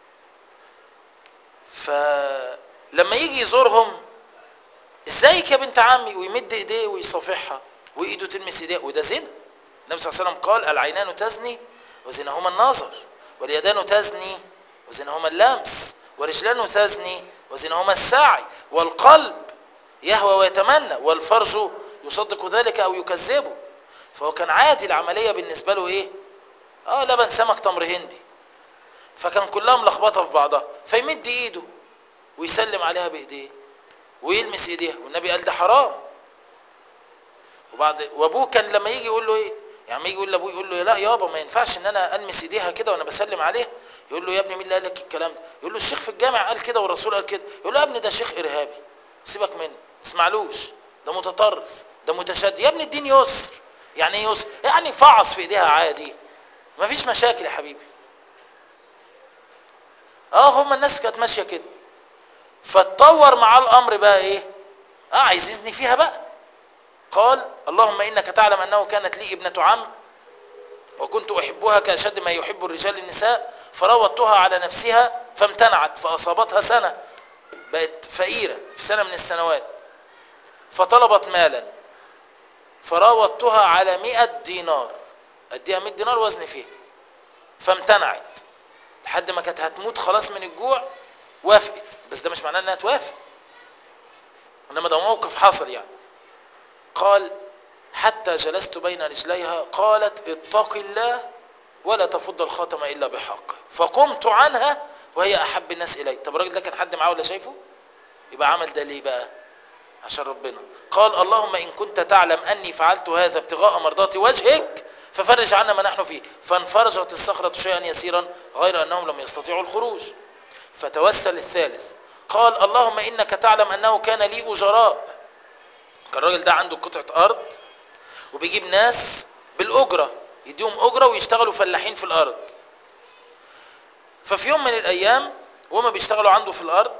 A: فلما يجي يزورهم ازيك يا بنت عمي ويمد ايديه ويصافحها وايده تلمس ايديه وده زنا النبي صلى الله عليه وسلم قال العينان تزني وزناهما النظر واليدان تزني وزناهما اللمس ورجلان تزني وزناهما السعي والقلب يهوى ويتمنى والفرج يصدق ذلك او يكذبه فهو كان عادي العمليه بالنسبه له ايه اه لبن سمك تمر هندي فكان كلها ملخبطه في بعضها فيمد ايده ويسلم عليها بايديه ويلمس ايديها والنبي قال ده حرام وبعد وابوه كان لما يجي يقول له ايه يعني يجي يقول لابوه يقول له لا يابا ما ينفعش ان انا المس ايديها كده وانا بسلم عليها يقول له يا ابني مين اللي قال لك الكلام ده يقول له الشيخ في الجامع قال كده والرسول قال كده يقول له يا ابني ده شيخ ارهابي سيبك منه ما تسمعلوش ده متطرف ده متشدد يا ابني الدين يسر يعني ايه يسر يعني فعص في ايديها عادي ما فيش مشاكل يا حبيبي اه هم الناس كانت ماشيه كده فاتطور معاه الامر بقى ايه اه عايز يزني فيها بقى قال اللهم انك تعلم انه كانت لي ابنه عم وكنت احبها كاشد ما يحب الرجال النساء فراودتها على نفسها فامتنعت فاصابتها سنه بقت فقيره في سنه من السنوات فطلبت مالا فراودتها على مئة دينار اديها 100 دينار وزن فيها فامتنعت لحد ما كانت هتموت خلاص من الجوع وافقت بس ده مش معناه انها توافق انما ده موقف حصل يعني قال حتى جلست بين رجليها قالت اتق الله ولا تفض الخاتم الا بحق فقمت عنها وهي احب الناس الي طب الراجل ده كان حد معاه ولا شايفه يبقى عمل ده ليه بقى عشان ربنا قال اللهم ان كنت تعلم اني فعلت هذا ابتغاء مرضات وجهك ففرج عنا ما نحن فيه فانفرجت الصخرة شيئا يسيرا غير انهم لم يستطيعوا الخروج فتوسل الثالث قال اللهم انك تعلم انه كان لي اجراء كان الراجل ده عنده قطعه ارض وبيجيب ناس بالاجره يديهم اجره ويشتغلوا فلاحين في الارض ففي يوم من الايام وهما بيشتغلوا عنده في الارض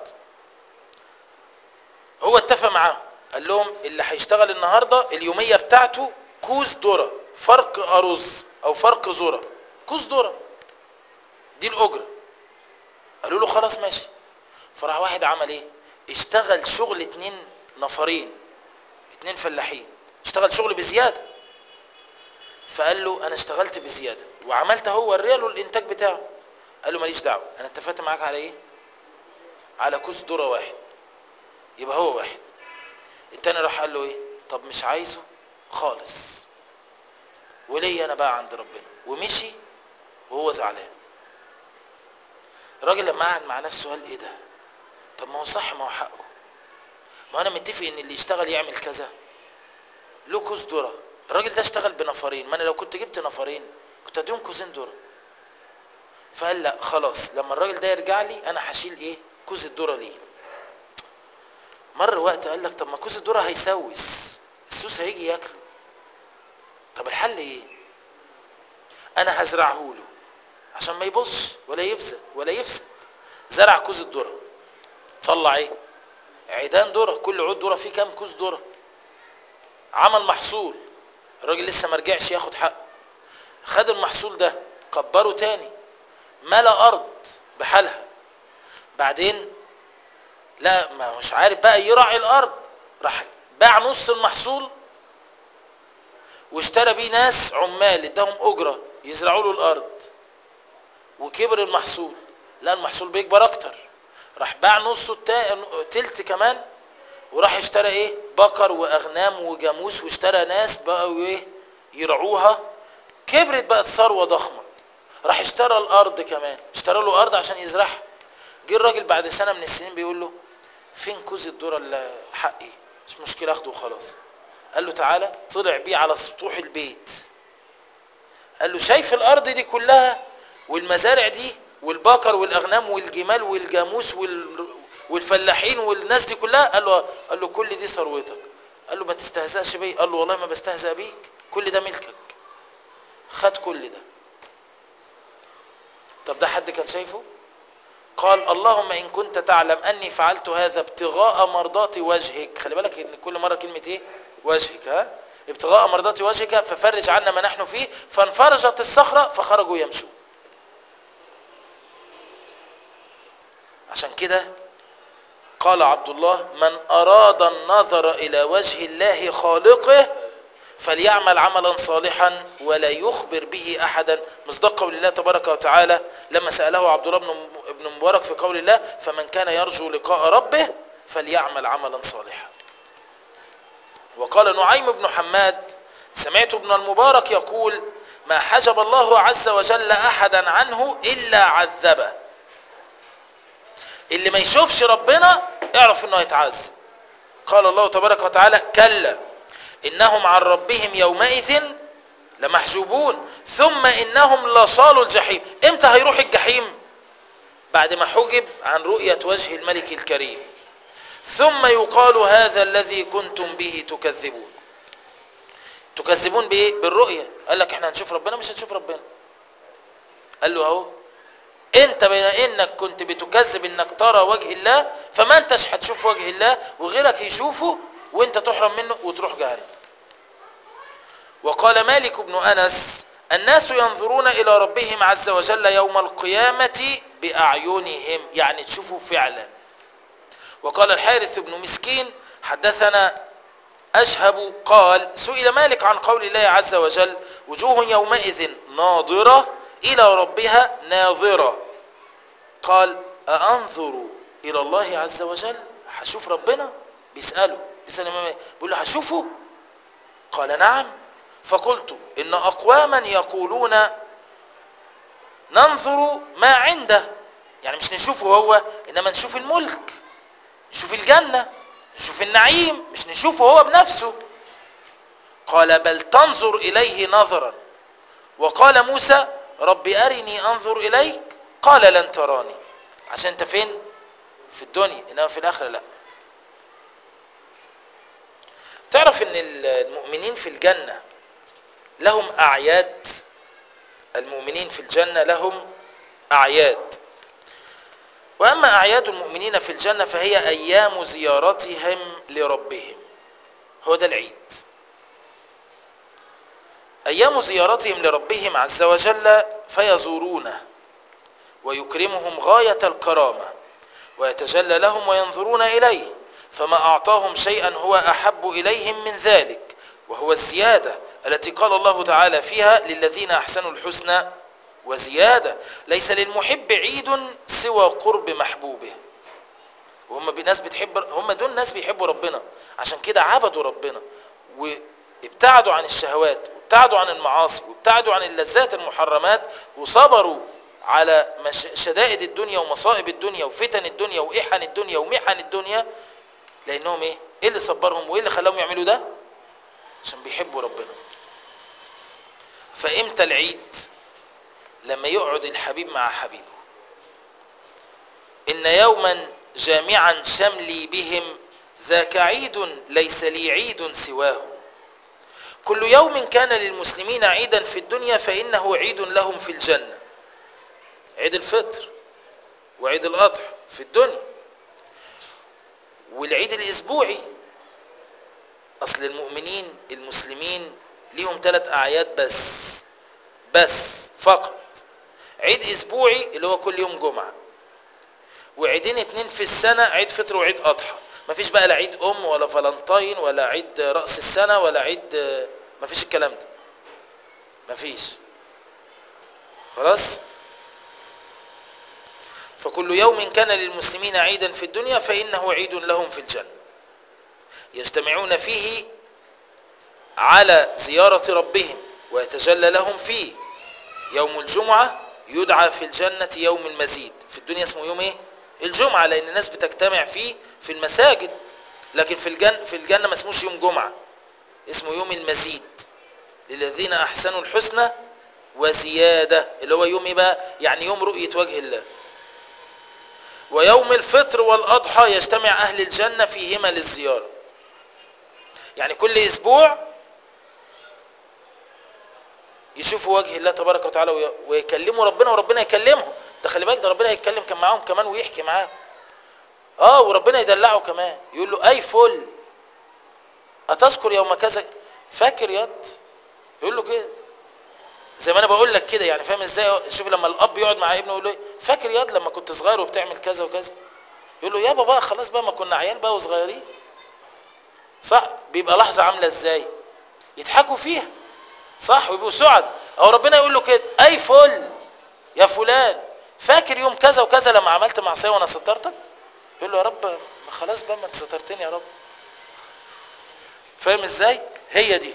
A: هو اتفق معاهم قال لهم اللي هيشتغل النهارده اليوميه بتاعته كوز ذره فرق ارز او فرق ذره كوز ذره دي الاجره قالوا له خلاص ماشي فراح واحد عمل ايه اشتغل شغل اتنين نفرين اتنين فلاحين اشتغل شغل بزياده فقال له انا اشتغلت بزياده وعملت هو الريال والانتاج بتاعه قال له ماليش دعوه انا اتفقت معاك على ايه على كوز ذره واحد يبقى هو واحد التاني راح قال له ايه طب مش عايزه خالص وليا انا بقى عند ربنا ومشي وهو زعلان الراجل لما قعد مع نفسه قال ايه ده طب ما هو صح ما هو حقه ما انا متفق ان اللي يشتغل يعمل كذا له كوز ذره الراجل ده اشتغل بنفرين ما انا لو كنت جبت نفرين كنت اديهم كوزين ذره فقال لا خلاص لما الراجل ده يرجع لي انا هشيل ايه كوز الذره ليه مر وقت قال لك طب ما كوز الذره هيسوس السوس هيجي ياكله طب الحل ايه انا هزرعه له عشان ما يبصش ولا يفسد ولا يفسد زرع كوز الذره طلع ايه عيدان ذره كل عود ذره فيه كام كوز ذره عمل محصول الراجل لسه ما رجعش ياخد حقه خد المحصول ده كبره تاني ملا ارض بحالها بعدين لا ما مش عارف بقى يراعي الارض راح باع نص المحصول واشترى بيه ناس عمال اداهم اجره يزرعوا له الارض وكبر المحصول لا المحصول بيكبر اكتر راح باع نصه التا... تلت كمان وراح اشترى ايه بقر واغنام وجاموس واشترى ناس بقى ايه يرعوها كبرت بقت ثروه ضخمه راح اشترى الارض كمان اشترى له ارض عشان يزرعها جه الراجل بعد سنه من السنين بيقول له فين كوز الذره اللي حقي مش مشكله اخده وخلاص قال له تعالى طلع بيه على سطوح البيت قال له شايف الارض دي كلها والمزارع دي والبقر والاغنام والجمال والجاموس وال... والفلاحين والناس دي كلها قال له قال له كل دي ثروتك قال له ما تستهزأش بي قال له والله ما بستهزأ بيك كل ده ملكك خد كل ده طب ده حد كان شايفه قال اللهم ان كنت تعلم اني فعلت هذا ابتغاء مرضات وجهك خلي بالك ان كل مره كلمه ايه وجهك ها ابتغاء مرضات وجهك ففرج عنا ما نحن فيه فانفرجت الصخره فخرجوا يمشون عشان كده قال عبد الله من اراد النظر الى وجه الله خالقه فليعمل عملا صالحا ولا يخبر به احدا مصداق قول الله تبارك وتعالى لما ساله عبد الله بن ابن مبارك في قول الله فمن كان يرجو لقاء ربه فليعمل عملا صالحا وقال نعيم بن حماد سمعت ابن المبارك يقول ما حجب الله عز وجل احدا عنه الا عذبه اللي ما يشوفش ربنا اعرف انه هيتعذب قال الله تبارك وتعالى كلا انهم عن ربهم يومئذ لمحجوبون ثم انهم لصالوا الجحيم امتى هيروح الجحيم بعد ما حجب عن رؤية وجه الملك الكريم ثم يقال هذا الذي كنتم به تكذبون تكذبون بايه بالرؤية قال لك احنا هنشوف ربنا مش هنشوف ربنا قال له اهو انت بما انك كنت بتكذب انك ترى وجه الله فما انتش هتشوف وجه الله وغيرك يشوفه وانت تحرم منه وتروح جهنم وقال مالك بن انس الناس ينظرون الى ربهم عز وجل يوم القيامة باعينهم يعني تشوفوا فعلا وقال الحارث بن مسكين حدثنا أشهب قال سئل مالك عن قول الله عز وجل وجوه يومئذ ناظرة إلى ربها ناظرة قال أأنظر إلى الله عز وجل هشوف ربنا بيسأله بيسأل الإمام بيقول له هشوفه قال نعم فقلت إن أقواما يقولون ننظر ما عنده يعني مش نشوفه هو إنما نشوف الملك نشوف الجنة نشوف النعيم مش نشوفه هو بنفسه قال بل تنظر إليه نظرا وقال موسى رب أرني أنظر إليك قال لن تراني عشان انت فين في الدنيا إنما في الآخرة لا تعرف ان المؤمنين في الجنة لهم أعياد المؤمنين في الجنة لهم أعياد وأما أعياد المؤمنين في الجنة فهي أيام زيارتهم لربهم هو ده العيد أيام زيارتهم لربهم عز وجل فيزورونه ويكرمهم غاية الكرامة ويتجلى لهم وينظرون إليه فما أعطاهم شيئا هو أحب إليهم من ذلك وهو الزيادة التي قال الله تعالى فيها للذين أحسنوا الحسنى وزيادة ليس للمحب عيد سوى قرب محبوبه وهم ناس بتحب هم دول ناس بيحبوا ربنا عشان كده عبدوا ربنا وابتعدوا عن الشهوات وابتعدوا عن المعاصي وابتعدوا عن اللذات المحرمات وصبروا على شدائد الدنيا ومصائب الدنيا وفتن الدنيا وإحن الدنيا ومحن الدنيا لأنهم إيه؟ إيه اللي صبرهم وإيه اللي خلاهم يعملوا ده؟ عشان بيحبوا ربنا فإمتى العيد؟ لما يقعد الحبيب مع حبيبه إن يوما جامعا شملي بهم ذاك عيد ليس لي عيد سواه كل يوم كان للمسلمين عيدا في الدنيا فإنه عيد لهم في الجنة عيد الفطر وعيد الأضحى في الدنيا والعيد الأسبوعي أصل المؤمنين المسلمين ليهم ثلاث أعياد بس بس فقط عيد أسبوعي اللي هو كل يوم جمعة وعيدين اتنين في السنة عيد فطر وعيد أضحى مفيش بقى لا عيد أم ولا فالنتين ولا عيد رأس السنة ولا عيد مفيش الكلام ده مفيش خلاص فكل يوم كان للمسلمين عيدا في الدنيا فإنه عيد لهم في الجنة يجتمعون فيه على زيارة ربهم ويتجلى لهم فيه يوم الجمعة يدعى في الجنة يوم المزيد في الدنيا اسمه يوم ايه الجمعة لان الناس بتجتمع فيه في المساجد لكن في الجنة, في الجنة ما اسموش يوم جمعة اسمه يوم المزيد للذين احسنوا الحسنى وزيادة اللي هو يوم ايه بقى يعني يوم رؤية وجه الله ويوم الفطر والأضحى يجتمع أهل الجنة فيهما للزيارة يعني كل أسبوع يشوفوا وجه الله تبارك وتعالى ويكلموا ربنا وربنا يكلمهم ده خلي بالك ده ربنا يتكلم كان معاهم كمان ويحكي معاهم اه وربنا يدلعه كمان يقول له اي فل اتذكر يوم كذا فاكر يد يقول له كده زي ما انا بقول لك كده يعني فاهم ازاي شوف لما الاب يقعد مع ابنه يقول له فاكر ياد لما كنت صغير وبتعمل كذا وكذا يقول له يابا بقى خلاص بقى ما كنا عيال بقى وصغيرين صح بيبقى لحظه عامله ازاي يضحكوا فيها صح ويبقوا سعد او ربنا يقول له كده اي فل يا فلان فاكر يوم كذا وكذا لما عملت معصيه وانا سترتك يقول له يا رب خلاص بقى ما انت سترتني يا رب فاهم ازاي هي دي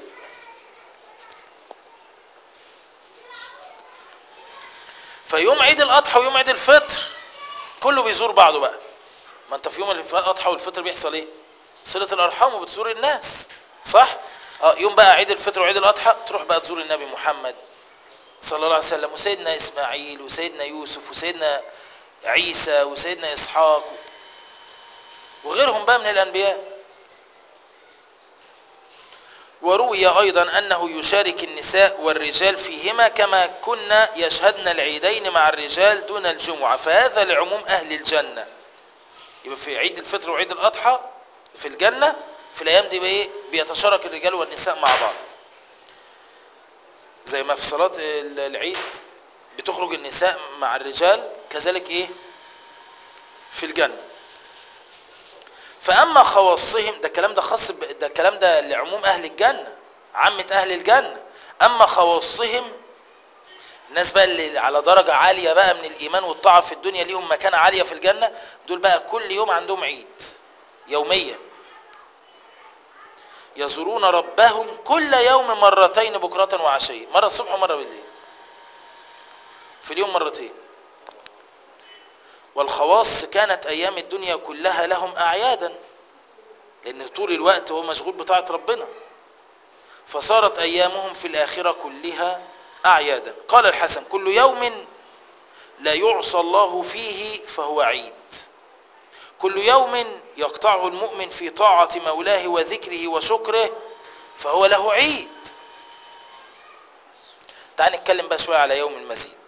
A: فيوم عيد الاضحى ويوم عيد الفطر كله بيزور بعضه بقى ما انت في يوم الاضحى والفطر بيحصل ايه صله الارحام وبتزور الناس صح اه يوم بقى عيد الفطر وعيد الاضحى تروح بقى تزور النبي محمد صلى الله عليه وسلم وسيدنا اسماعيل وسيدنا يوسف وسيدنا عيسى وسيدنا اسحاق وغيرهم بقى من الانبياء وروي أيضا أنه يشارك النساء والرجال فيهما كما كنا يشهدن العيدين مع الرجال دون الجمعة فهذا لعموم أهل الجنة يبقى في عيد الفطر وعيد الأضحى في الجنة في الأيام دي بإيه بيتشارك الرجال والنساء مع بعض زي ما في صلاة العيد بتخرج النساء مع الرجال كذلك إيه في الجنة فأما خواصهم ده الكلام ده خاص ده الكلام ده لعموم أهل الجنة عامة أهل الجنة أما خواصهم الناس بقى اللي على درجة عالية بقى من الإيمان والطاعة في الدنيا ليهم مكانة عالية في الجنة دول بقى كل يوم عندهم عيد يوميا يزورون ربهم كل يوم مرتين بكرة وعشية مرة الصبح ومرة بالليل في اليوم مرتين والخواص كانت أيام الدنيا كلها لهم أعيادا لأن طول الوقت هو مشغول بطاعة ربنا فصارت أيامهم في الآخرة كلها أعيادا قال الحسن كل يوم لا يعصى الله فيه فهو عيد كل يوم يقطعه المؤمن في طاعة مولاه وذكره وشكره فهو له عيد تعال نتكلم بقى شوية على يوم المزيد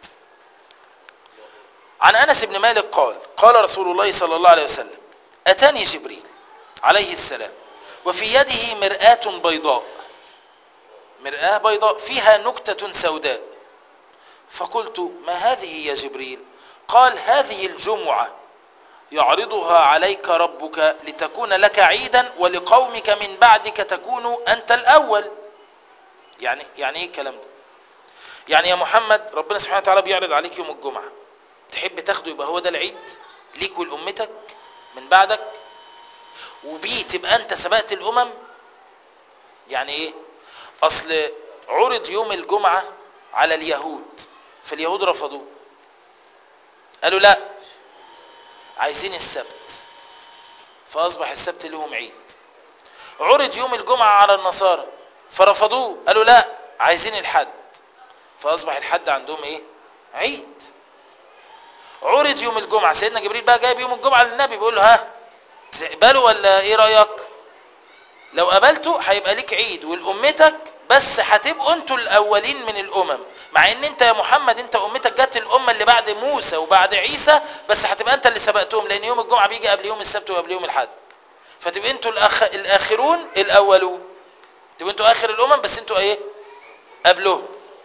A: عن أنس بن مالك قال قال رسول الله صلى الله عليه وسلم أتاني جبريل عليه السلام وفي يده مرآة بيضاء مرآة بيضاء فيها نكتة سوداء فقلت ما هذه يا جبريل قال هذه الجمعة يعرضها عليك ربك لتكون لك عيدا ولقومك من بعدك تكون أنت الأول يعني يعني ايه الكلام ده يعني يا محمد ربنا سبحانه وتعالى بيعرض عليك يوم الجمعة تحب تاخده يبقى هو ده العيد ليك ولأمتك من بعدك وبيه تبقى انت سبقت الامم يعني ايه اصل عرض يوم الجمعة على اليهود فاليهود رفضوه قالوا لا عايزين السبت فاصبح السبت لهم عيد عرض يوم الجمعة على النصارى فرفضوه قالوا لا عايزين الحد فاصبح الحد عندهم ايه عيد عرض يوم الجمعة سيدنا جبريل بقى جايب يوم الجمعة للنبي بيقول له ها تقبله ولا ايه رأيك لو قبلته هيبقى ليك عيد ولأمتك بس هتبقوا انتوا الاولين من الامم مع ان انت يا محمد انت امتك جت الامه اللي بعد موسى وبعد عيسى بس هتبقى انت اللي سبقتهم لان يوم الجمعه بيجي قبل يوم السبت وقبل يوم الاحد فتبقى انتوا الأخ... الاخرون الاولون تبقوا انتوا اخر الامم بس انتوا ايه قبلهم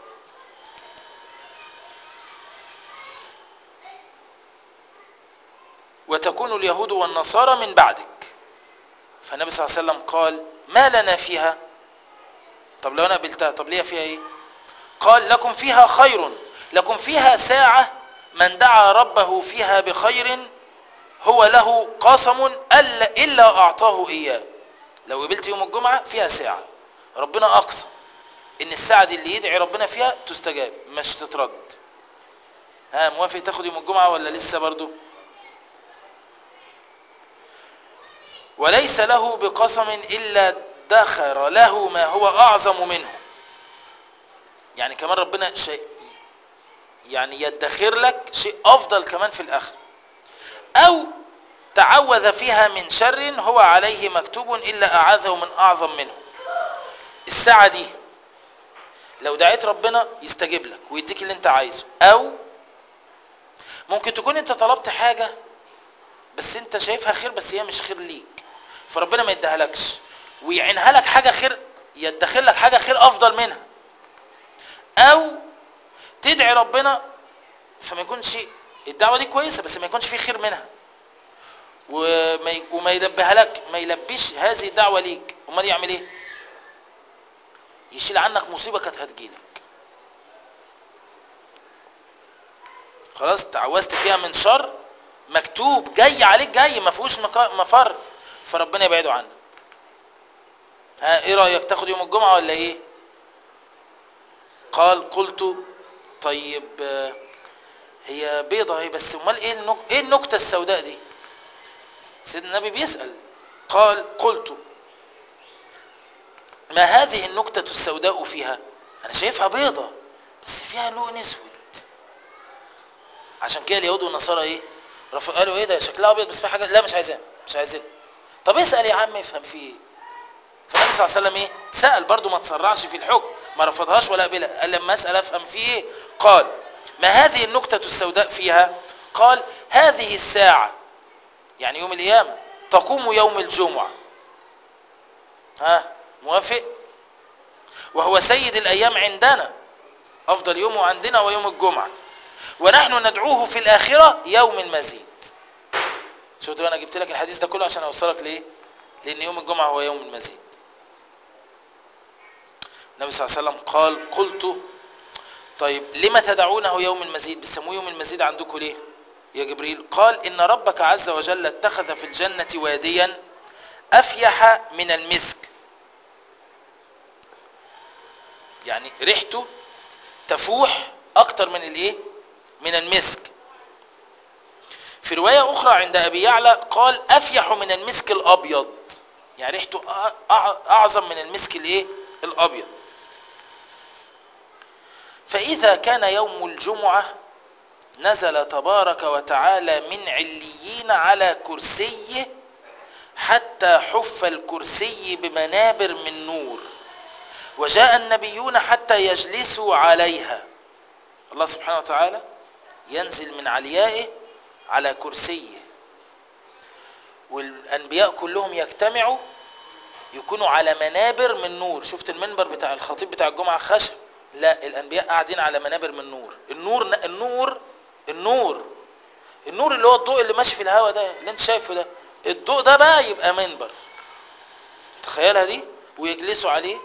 A: وتكون اليهود والنصارى من بعدك فالنبي صلى الله عليه وسلم قال ما لنا فيها طب لو انا قبلتها طب ليه فيها ايه قال لكم فيها خير لكم فيها ساعة من دعا ربه فيها بخير هو له قسم ألا إلا أعطاه إياه لو قبلت يوم الجمعة فيها ساعة ربنا أقسم إن الساعة دي اللي يدعي ربنا فيها تستجاب مش تترد ها موافق تاخد يوم الجمعة ولا لسه برضو وليس له بقسم إلا دخر له ما هو أعظم منه يعني كمان ربنا شيء يعني يدخر لك شيء أفضل كمان في الآخر أو تعوذ فيها من شر هو عليه مكتوب إلا أعاذه من أعظم منه الساعة دي لو دعيت ربنا يستجيب لك ويديك اللي انت عايزه أو ممكن تكون انت طلبت حاجة بس انت شايفها خير بس هي مش خير ليك فربنا ما يديها لكش ويعينها لك حاجة خير يدخل لك حاجة خير أفضل منها أو تدعي ربنا فما يكونش الدعوة دي كويسة بس ما يكونش فيه خير منها وما وما يلبيها لك ما يلبيش هذه الدعوة ليك امال يعمل ايه يشيل عنك مصيبة كانت هتجيلك خلاص تعوزت فيها من شر مكتوب جاي عليك جاي ما فيهوش مفر فربنا يبعده عنك ها ايه رايك تاخد يوم الجمعه ولا ايه قال قلت طيب هي بيضة هي بس امال ايه النك... ايه النكته السوداء دي سيدنا النبي بيسال قال قلت ما هذه النكته السوداء فيها انا شايفها بيضة بس فيها لون اسود عشان كده اليهود والنصارى ايه قالوا ايه ده شكلها ابيض بس في حاجه لا مش عايزاه مش عايزاه طب اسال يا عم افهم فيه ايه فالنبي صلى الله عليه وسلم ايه سال برضه ما تسرعش في الحكم ما رفضهاش ولا قبلها قال لما اسال افهم فيه ايه قال ما هذه النكته السوداء فيها قال هذه الساعه يعني يوم القيامه تقوم يوم الجمعه ها موافق وهو سيد الايام عندنا افضل يوم عندنا ويوم الجمعه ونحن ندعوه في الاخره يوم المزيد شفت انا جبت لك الحديث ده كله عشان اوصلك ليه لان يوم الجمعه هو يوم المزيد النبي صلى الله عليه وسلم قال قلت طيب لما تدعونه يوم المزيد بتسموه يوم المزيد عندكم ليه يا جبريل قال ان ربك عز وجل اتخذ في الجنه واديا افيح من المسك يعني ريحته تفوح اكتر من الايه من المسك في رواية أخرى عند أبي يعلى قال أفيح من المسك الأبيض يعني ريحته أعظم من المسك الإيه؟ الأبيض فإذا كان يوم الجمعة نزل تبارك وتعالى من عليين على كرسيه حتى حف الكرسي بمنابر من نور وجاء النبيون حتى يجلسوا عليها الله سبحانه وتعالى ينزل من عليائه على كرسيه والأنبياء كلهم يجتمعوا يكونوا على منابر من نور شفت المنبر بتاع الخطيب بتاع الجمعة خشب لا الأنبياء قاعدين على منابر من نور النور النور النور النور اللي هو الضوء اللي ماشي في الهواء ده اللي انت شايفه ده الضوء ده بقى يبقى منبر تخيلها دي ويجلسوا عليه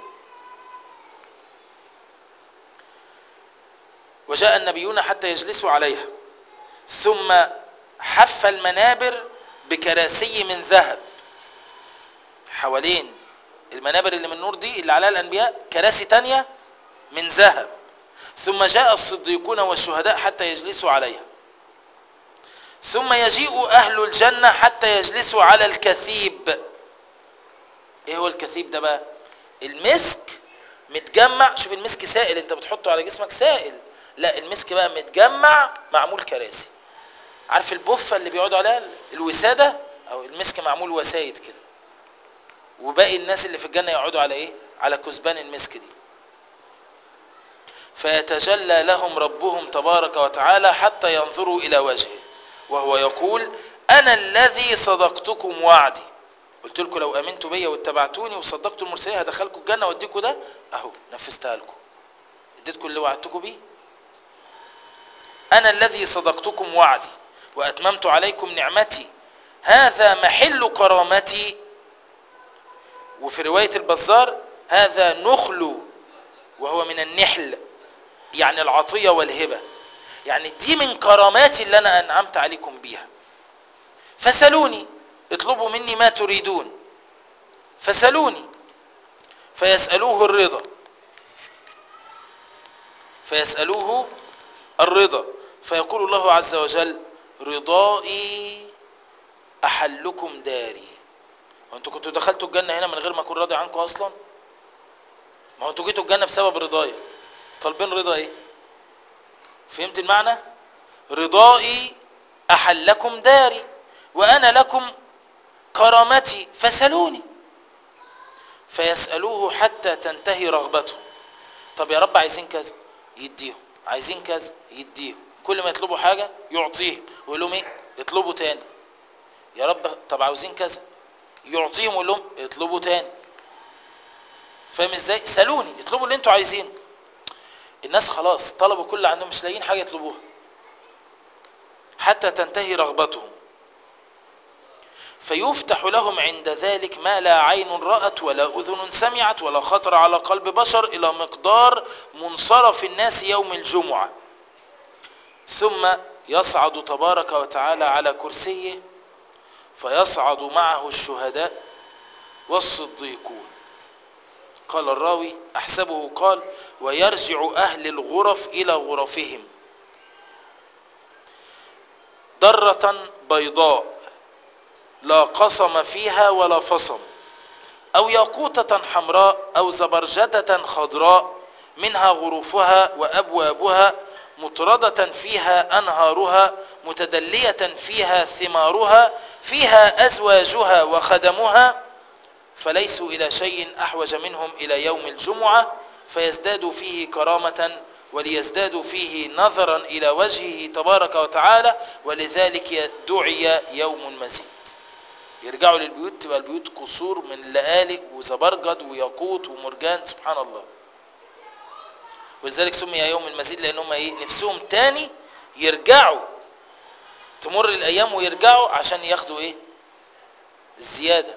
A: وجاء النبيون حتى يجلسوا عليها ثم حف المنابر بكراسي من ذهب حوالين المنابر اللي من نور دي اللي عليها الأنبياء كراسي تانية من ذهب ثم جاء الصديقون والشهداء حتى يجلسوا عليها ثم يجيء أهل الجنة حتى يجلسوا على الكثيب ايه هو الكثيب ده بقى المسك متجمع شوف المسك سائل انت بتحطه على جسمك سائل لا المسك بقى متجمع معمول كراسي عارف البفة اللي بيقعدوا عليها الوسادة او المسك معمول وسايد كده وباقي الناس اللي في الجنة يقعدوا على ايه على كثبان المسك دي فيتجلى لهم ربهم تبارك وتعالى حتى ينظروا الى وجهه وهو يقول انا الذي صدقتكم وعدي قلت لكم لو امنتوا بيا واتبعتوني وصدقتوا المرسلين هدخلكم الجنه واديكم ده اهو نفذتها لكم اديتكم اللي وعدتكم بيه انا الذي صدقتكم وعدي واتممت عليكم نعمتي هذا محل كرامتي وفي روايه البزار هذا نخل وهو من النحل يعني العطيه والهبه يعني دي من كراماتي اللي انا انعمت عليكم بيها فسلوني اطلبوا مني ما تريدون فسلوني فيسألوه الرضا فيسألوه الرضا فيقول الله عز وجل رضائي أحلكم داري وانتوا كنتوا دخلتوا الجنة هنا من غير ما أكون راضي عنكم أصلا ما هو انتوا جيتوا الجنة بسبب رضايا طالبين رضا ايه فهمت المعنى رضائي أحلكم داري وأنا لكم كرامتي فسلوني فيسألوه حتى تنتهي رغبته طب يا رب عايزين كذا يديهم عايزين كذا يديهم كل ما يطلبوا حاجة يعطيهم ويقول لهم ايه اطلبوا تاني يا رب طب عاوزين كذا يعطيهم ويقول لهم اطلبوا تاني فاهم ازاي سالوني اطلبوا اللي انتوا عايزينه الناس خلاص طلبوا كل اللي عندهم مش لاقيين حاجة يطلبوها حتى تنتهي رغبتهم فيفتح لهم عند ذلك ما لا عين رأت ولا أذن سمعت ولا خطر على قلب بشر إلى مقدار منصرف الناس يوم الجمعة ثم يصعد تبارك وتعالى على كرسيه فيصعد معه الشهداء والصديقون قال الراوي أحسبه قال ويرجع أهل الغرف إلى غرفهم درة بيضاء لا قصم فيها ولا فصم أو ياقوتة حمراء أو زبرجدة خضراء منها غروفها وأبوابها مطردة فيها أنهارها متدلية فيها ثمارها فيها أزواجها وخدمها فليسوا إلى شيء أحوج منهم إلى يوم الجمعة فيزدادوا فيه كرامة وليزدادوا فيه نظرا إلى وجهه تبارك وتعالى ولذلك دعي يوم المزيد يرجعوا للبيوت تبقى البيوت قصور من لآلئ وزبرجد وياقوت ومرجان سبحان الله ولذلك سمي يوم المزيد لأنهم ايه نفسهم تاني يرجعوا تمر الأيام ويرجعوا عشان ياخدوا ايه الزيادة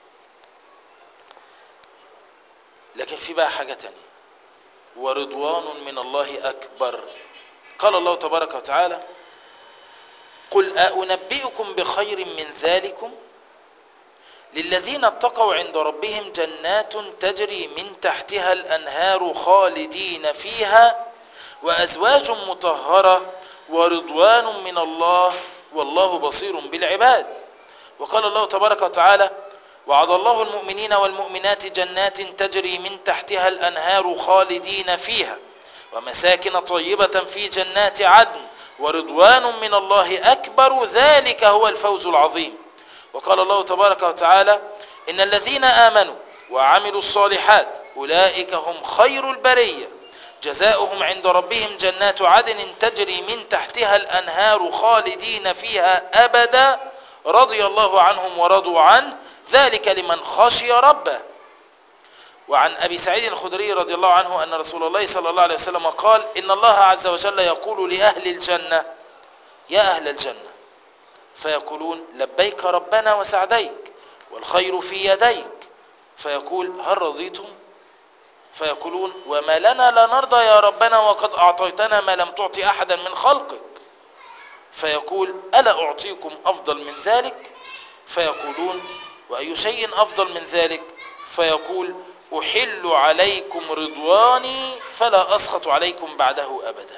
A: لكن في بقى حاجة تانية ورضوان من الله أكبر قال الله تبارك وتعالى قل أنبئكم بخير من ذلكم للذين اتقوا عند ربهم جنات تجري من تحتها الأنهار خالدين فيها وأزواج مطهرة ورضوان من الله والله بصير بالعباد وقال الله تبارك وتعالى وعد الله المؤمنين والمؤمنات جنات تجري من تحتها الأنهار خالدين فيها ومساكن طيبة في جنات عدن ورضوان من الله أكبر ذلك هو الفوز العظيم وقال الله تبارك وتعالى إن الذين آمنوا وعملوا الصالحات أولئك هم خير البرية جزاؤهم عند ربهم جنات عدن تجري من تحتها الأنهار خالدين فيها أبدا رضي الله عنهم ورضوا عنه ذلك لمن خشي ربه وعن أبي سعيد الخدري رضي الله عنه أن رسول الله صلى الله عليه وسلم قال إن الله عز وجل يقول لأهل الجنة يا أهل الجنة فيقولون لبيك ربنا وسعديك والخير في يديك فيقول هل رضيتم فيقولون وما لنا لا نرضى يا ربنا وقد أعطيتنا ما لم تعطي أحدا من خلقك فيقول ألا أعطيكم أفضل من ذلك فيقولون وأي شيء أفضل من ذلك فيقول أحل عليكم رضواني فلا أسخط عليكم بعده أبدا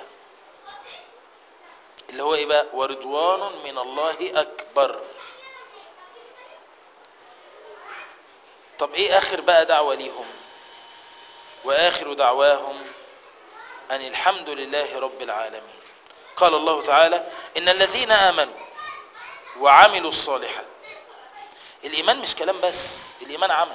A: اللي هو إيه بقى ورضوان من الله أكبر طب إيه آخر بقى دعوة ليهم وآخر دعواهم أن الحمد لله رب العالمين قال الله تعالى إن الذين آمنوا وعملوا الصالحات الإيمان مش كلام بس الإيمان عمل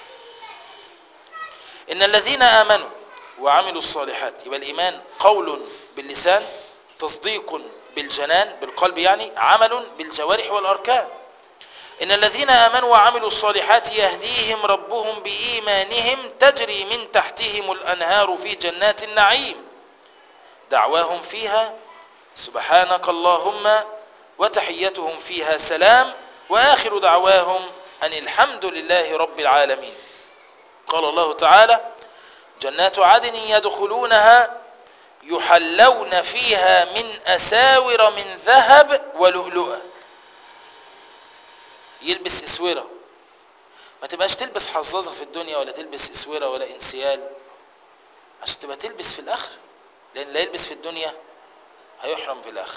A: إن الذين آمنوا وعملوا الصالحات يبقى الإيمان قول باللسان تصديق بالجنان بالقلب يعني عمل بالجوارح والأركان إن الذين آمنوا وعملوا الصالحات يهديهم ربهم بإيمانهم تجري من تحتهم الأنهار في جنات النعيم دعواهم فيها سبحانك اللهم وتحيتهم فيها سلام وآخر دعواهم أن الحمد لله رب العالمين قال الله تعالى جنات عدن يدخلونها يحلون فيها من أساور من ذهب ولؤلؤة يلبس اسوره ما تبقاش تلبس حظاظه في الدنيا ولا تلبس اسوره ولا انسيال عشان تبقى تلبس في الاخر لان لا يلبس في الدنيا هيحرم في الاخر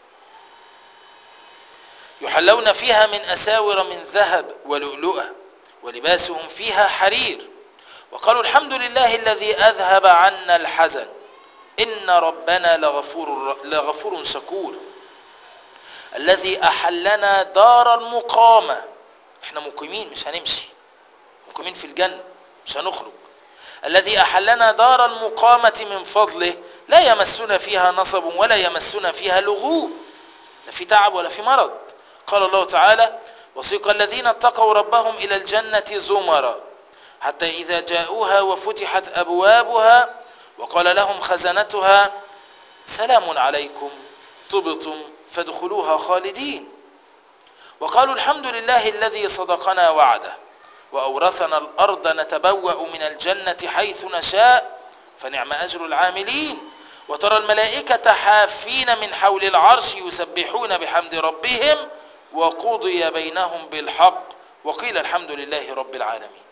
A: يحلون فيها من اساور من ذهب ولؤلؤه ولباسهم فيها حرير وقالوا الحمد لله الذي اذهب عنا الحزن ان ربنا لغفور لغفور شكور الذي أحلنا دار المقامة احنا مقيمين مش هنمشي مقيمين في الجنة مش هنخرج الذي أحلنا دار المقامة من فضله لا يمسنا فيها نصب ولا يمسنا فيها لغوب لا في تعب ولا في مرض قال الله تعالى وسيق الذين اتقوا ربهم إلى الجنة زمرا حتى إذا جاءوها وفتحت أبوابها وقال لهم خزنتها سلام عليكم طبتم فادخلوها خالدين وقالوا الحمد لله الذي صدقنا وعده وأورثنا الأرض نتبوأ من الجنة حيث نشاء فنعم أجر العاملين وترى الملائكة حافين من حول العرش يسبحون بحمد ربهم وقضي بينهم بالحق وقيل الحمد لله رب العالمين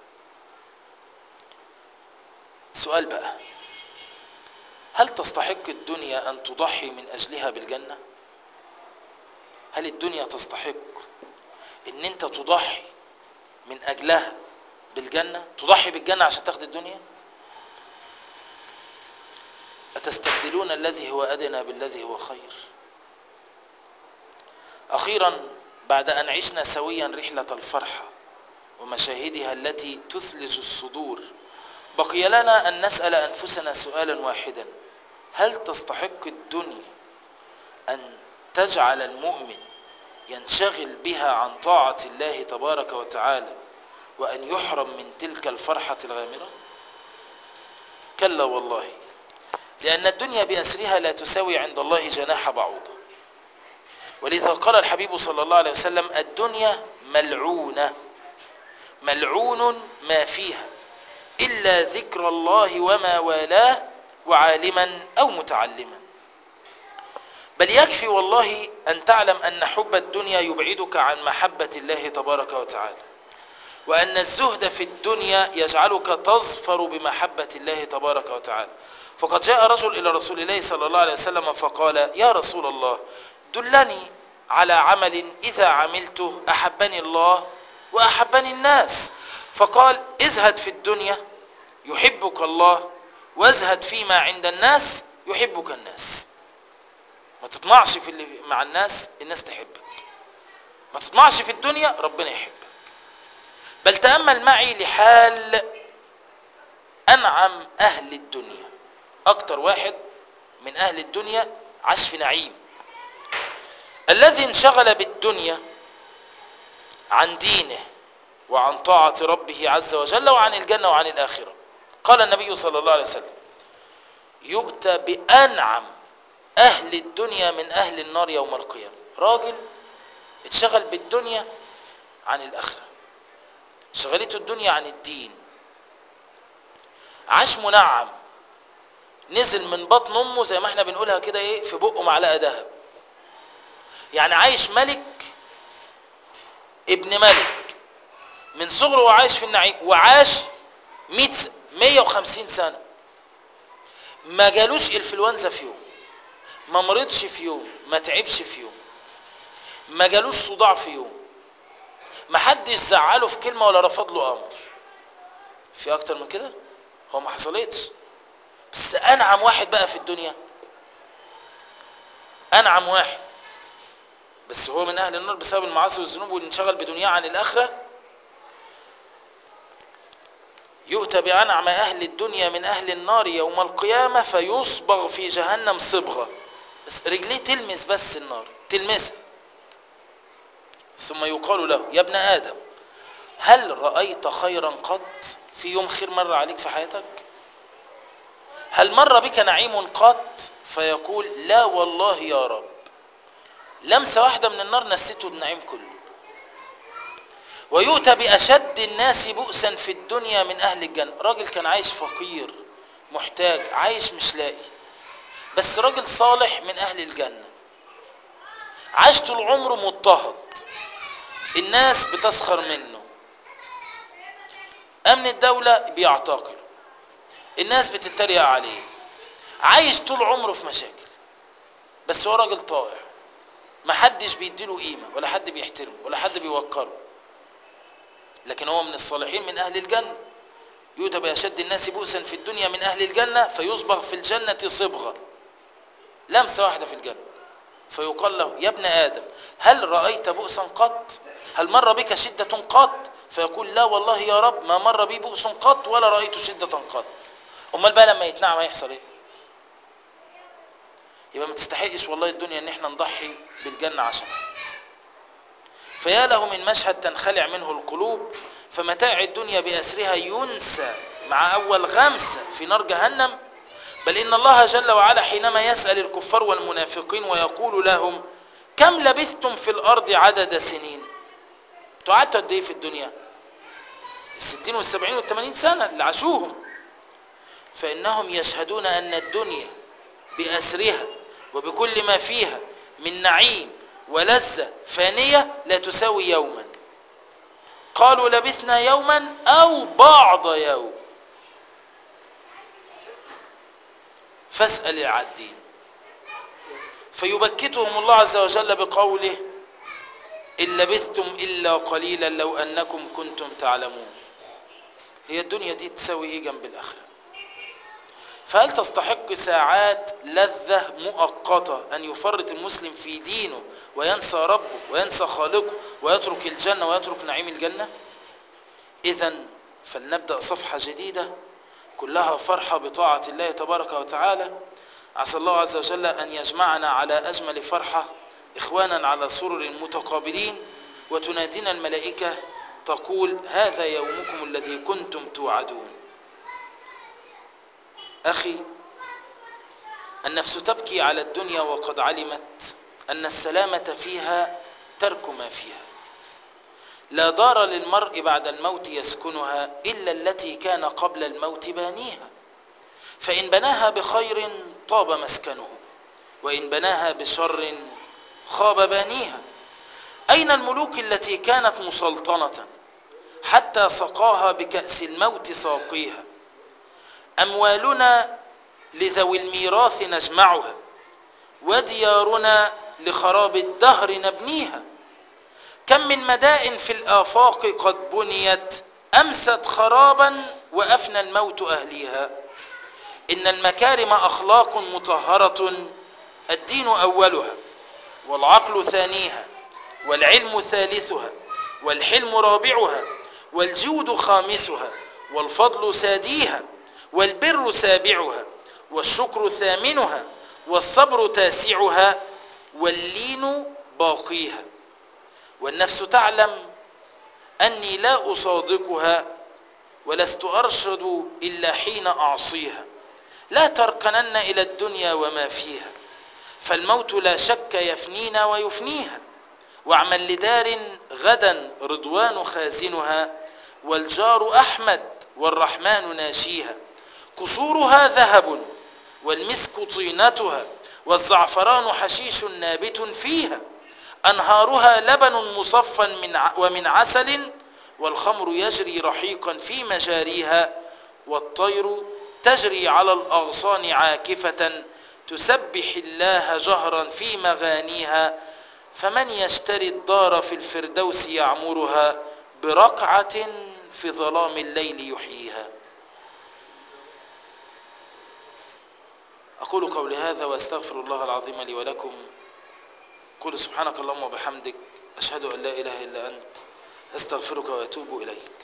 A: سؤال بقى هل تستحق الدنيا أن تضحي من أجلها بالجنة؟ هل الدنيا تستحق ان انت تضحي من اجلها بالجنة تضحي بالجنة عشان تاخد الدنيا أتستبدلون الذي هو أدنى بالذي هو خير أخيرا بعد أن عشنا سويا رحلة الفرحة ومشاهدها التي تثلج الصدور بقي لنا أن نسأل أنفسنا سؤالا واحدا هل تستحق الدنيا أن تجعل المؤمن ينشغل بها عن طاعة الله تبارك وتعالى وأن يحرم من تلك الفرحة الغامرة كلا والله لأن الدنيا بأسرها لا تساوي عند الله جناح بعوضة ولذا قال الحبيب صلى الله عليه وسلم الدنيا ملعونة ملعون ما فيها إلا ذكر الله وما والاه وعالما أو متعلما بل يكفي والله أن تعلم أن حب الدنيا يبعدك عن محبة الله تبارك وتعالى وأن الزهد في الدنيا يجعلك تظفر بمحبة الله تبارك وتعالى فقد جاء رجل إلى رسول الله صلى الله عليه وسلم فقال يا رسول الله دلني على عمل إذا عملته أحبني الله وأحبني الناس فقال ازهد في الدنيا يحبك الله وازهد فيما عند الناس يحبك الناس ما تطمعش في اللي مع الناس الناس تحبك ما تطمعش في الدنيا ربنا يحبك بل تأمل معي لحال بأنعم أهل الدنيا أكتر واحد من أهل الدنيا عاش في نعيم الذي انشغل بالدنيا عن دينه وعن طاعة ربه عز وجل وعن الجنة وعن الآخرة قال النبي صلى الله عليه وسلم يؤتى بأنعم أهل الدنيا من أهل النار يوم القيامة راجل اتشغل بالدنيا عن الآخرة شغلته الدنيا عن الدين عاش منعم نزل من بطن امه زي ما احنا بنقولها كده ايه في بقه معلقه ذهب يعني عايش ملك ابن ملك من صغره وعايش في النعيم وعاش 100 150 سنه ما جالوش انفلونزا في يوم ما مرضش في يوم ما تعبش في يوم ما جالوش صداع في يوم ما حدش زعله في كلمه ولا رفض له امر في اكتر من كده هو ما حصلتش بس انعم واحد بقى في الدنيا انعم واحد بس هو من اهل النار بسبب المعاصي والذنوب وانشغل بدنياه عن الاخره يؤتى بانعم اهل الدنيا من اهل النار يوم القيامه فيصبغ في جهنم صبغه بس رجليه تلمس بس النار تلمسها ثم يقال له يا ابن ادم هل رايت خيرا قط في يوم خير مر عليك في حياتك هل مر بك نعيم قط فيقول لا والله يا رب لمسه واحده من النار نسيته النعيم كله ويؤتى باشد الناس بؤسا في الدنيا من اهل الجنه راجل كان عايش فقير محتاج عايش مش لاقي بس راجل صالح من اهل الجنه عاش طول عمره مضطهد الناس بتسخر منه امن الدوله بيعتقل الناس بتتريق عليه عايش طول عمره في مشاكل بس هو راجل طائع ما حدش بيديله قيمه ولا حد بيحترمه ولا حد بيوقره لكن هو من الصالحين من اهل الجنه يؤتى باشد الناس بؤسا في الدنيا من اهل الجنه فيصبغ في الجنه صبغه لمسه واحده في الجنه فيقال له يا ابن ادم هل رايت بؤسا قط هل مر بك شده قط فيقول لا والله يا رب ما مر بي بؤس قط ولا رايت شده قط امال بقى لما يتنعم هيحصل ايه يبقى ما تستحقش والله الدنيا ان احنا نضحي بالجنه عشانها فيا له من مشهد تنخلع منه القلوب فمتاع الدنيا بأسرها ينسى مع أول غمسة في نار جهنم بل إن الله جل وعلا حينما يسأل الكفار والمنافقين ويقول لهم كم لبثتم في الأرض عدد سنين قعدتوا قد إيه في الدنيا الستين والسبعين والثمانين سنة اللي عاشوهم فإنهم يشهدون أن الدنيا بأسرها وبكل ما فيها من نعيم ولذة فانية لا تساوي يوما قالوا لبثنا يوما أو بعض يوم فاسأل العدين فيبكتهم الله عز وجل بقوله إن لبثتم إلا قليلا لو أنكم كنتم تعلمون هي الدنيا دي تساوي إيه جنب الآخرة فهل تستحق ساعات لذة مؤقتة أن يفرط المسلم في دينه وينسى ربه وينسى خالقه ويترك الجنة ويترك نعيم الجنة إذا فلنبدأ صفحة جديدة كلها فرحة بطاعة الله تبارك وتعالى عسى الله عز وجل أن يجمعنا على أجمل فرحة إخوانا على سرر متقابلين وتنادينا الملائكة تقول هذا يومكم الذي كنتم توعدون أخي النفس تبكي على الدنيا وقد علمت أن السلامة فيها ترك ما فيها لا دار للمرء بعد الموت يسكنها إلا التي كان قبل الموت بانيها فإن بناها بخير طاب مسكنه وإن بناها بشر خاب بانيها أين الملوك التي كانت مسلطنة حتى سقاها بكأس الموت ساقيها أموالنا لذوي الميراث نجمعها وديارنا لخراب الدهر نبنيها كم من مدائن في الآفاق قد بنيت أمست خرابا وأفنى الموت أهليها إن المكارم أخلاق مطهرة الدين أولها والعقل ثانيها والعلم ثالثها والحلم رابعها والجود خامسها والفضل ساديها والبر سابعها والشكر ثامنها والصبر تاسعها واللين باقيها والنفس تعلم أني لا أصادقها ولست أرشد إلا حين أعصيها لا تركنن إلى الدنيا وما فيها فالموت لا شك يفنينا ويفنيها واعمل لدار غدا رضوان خازنها والجار أحمد والرحمن ناشيها قصورها ذهب والمسك طينتها والزعفران حشيش نابت فيها أنهارها لبن مصفى من ومن عسل والخمر يجري رحيقا في مجاريها والطير تجري على الأغصان عاكفة تسبح الله جهرا في مغانيها فمن يشتري الدار في الفردوس يعمرها برقعة في ظلام الليل يحييها أقول قولي هذا وأستغفر الله العظيم لي ولكم قل سبحانك اللهم وبحمدك أشهد أن لا إله إلا أنت أستغفرك وأتوب إليك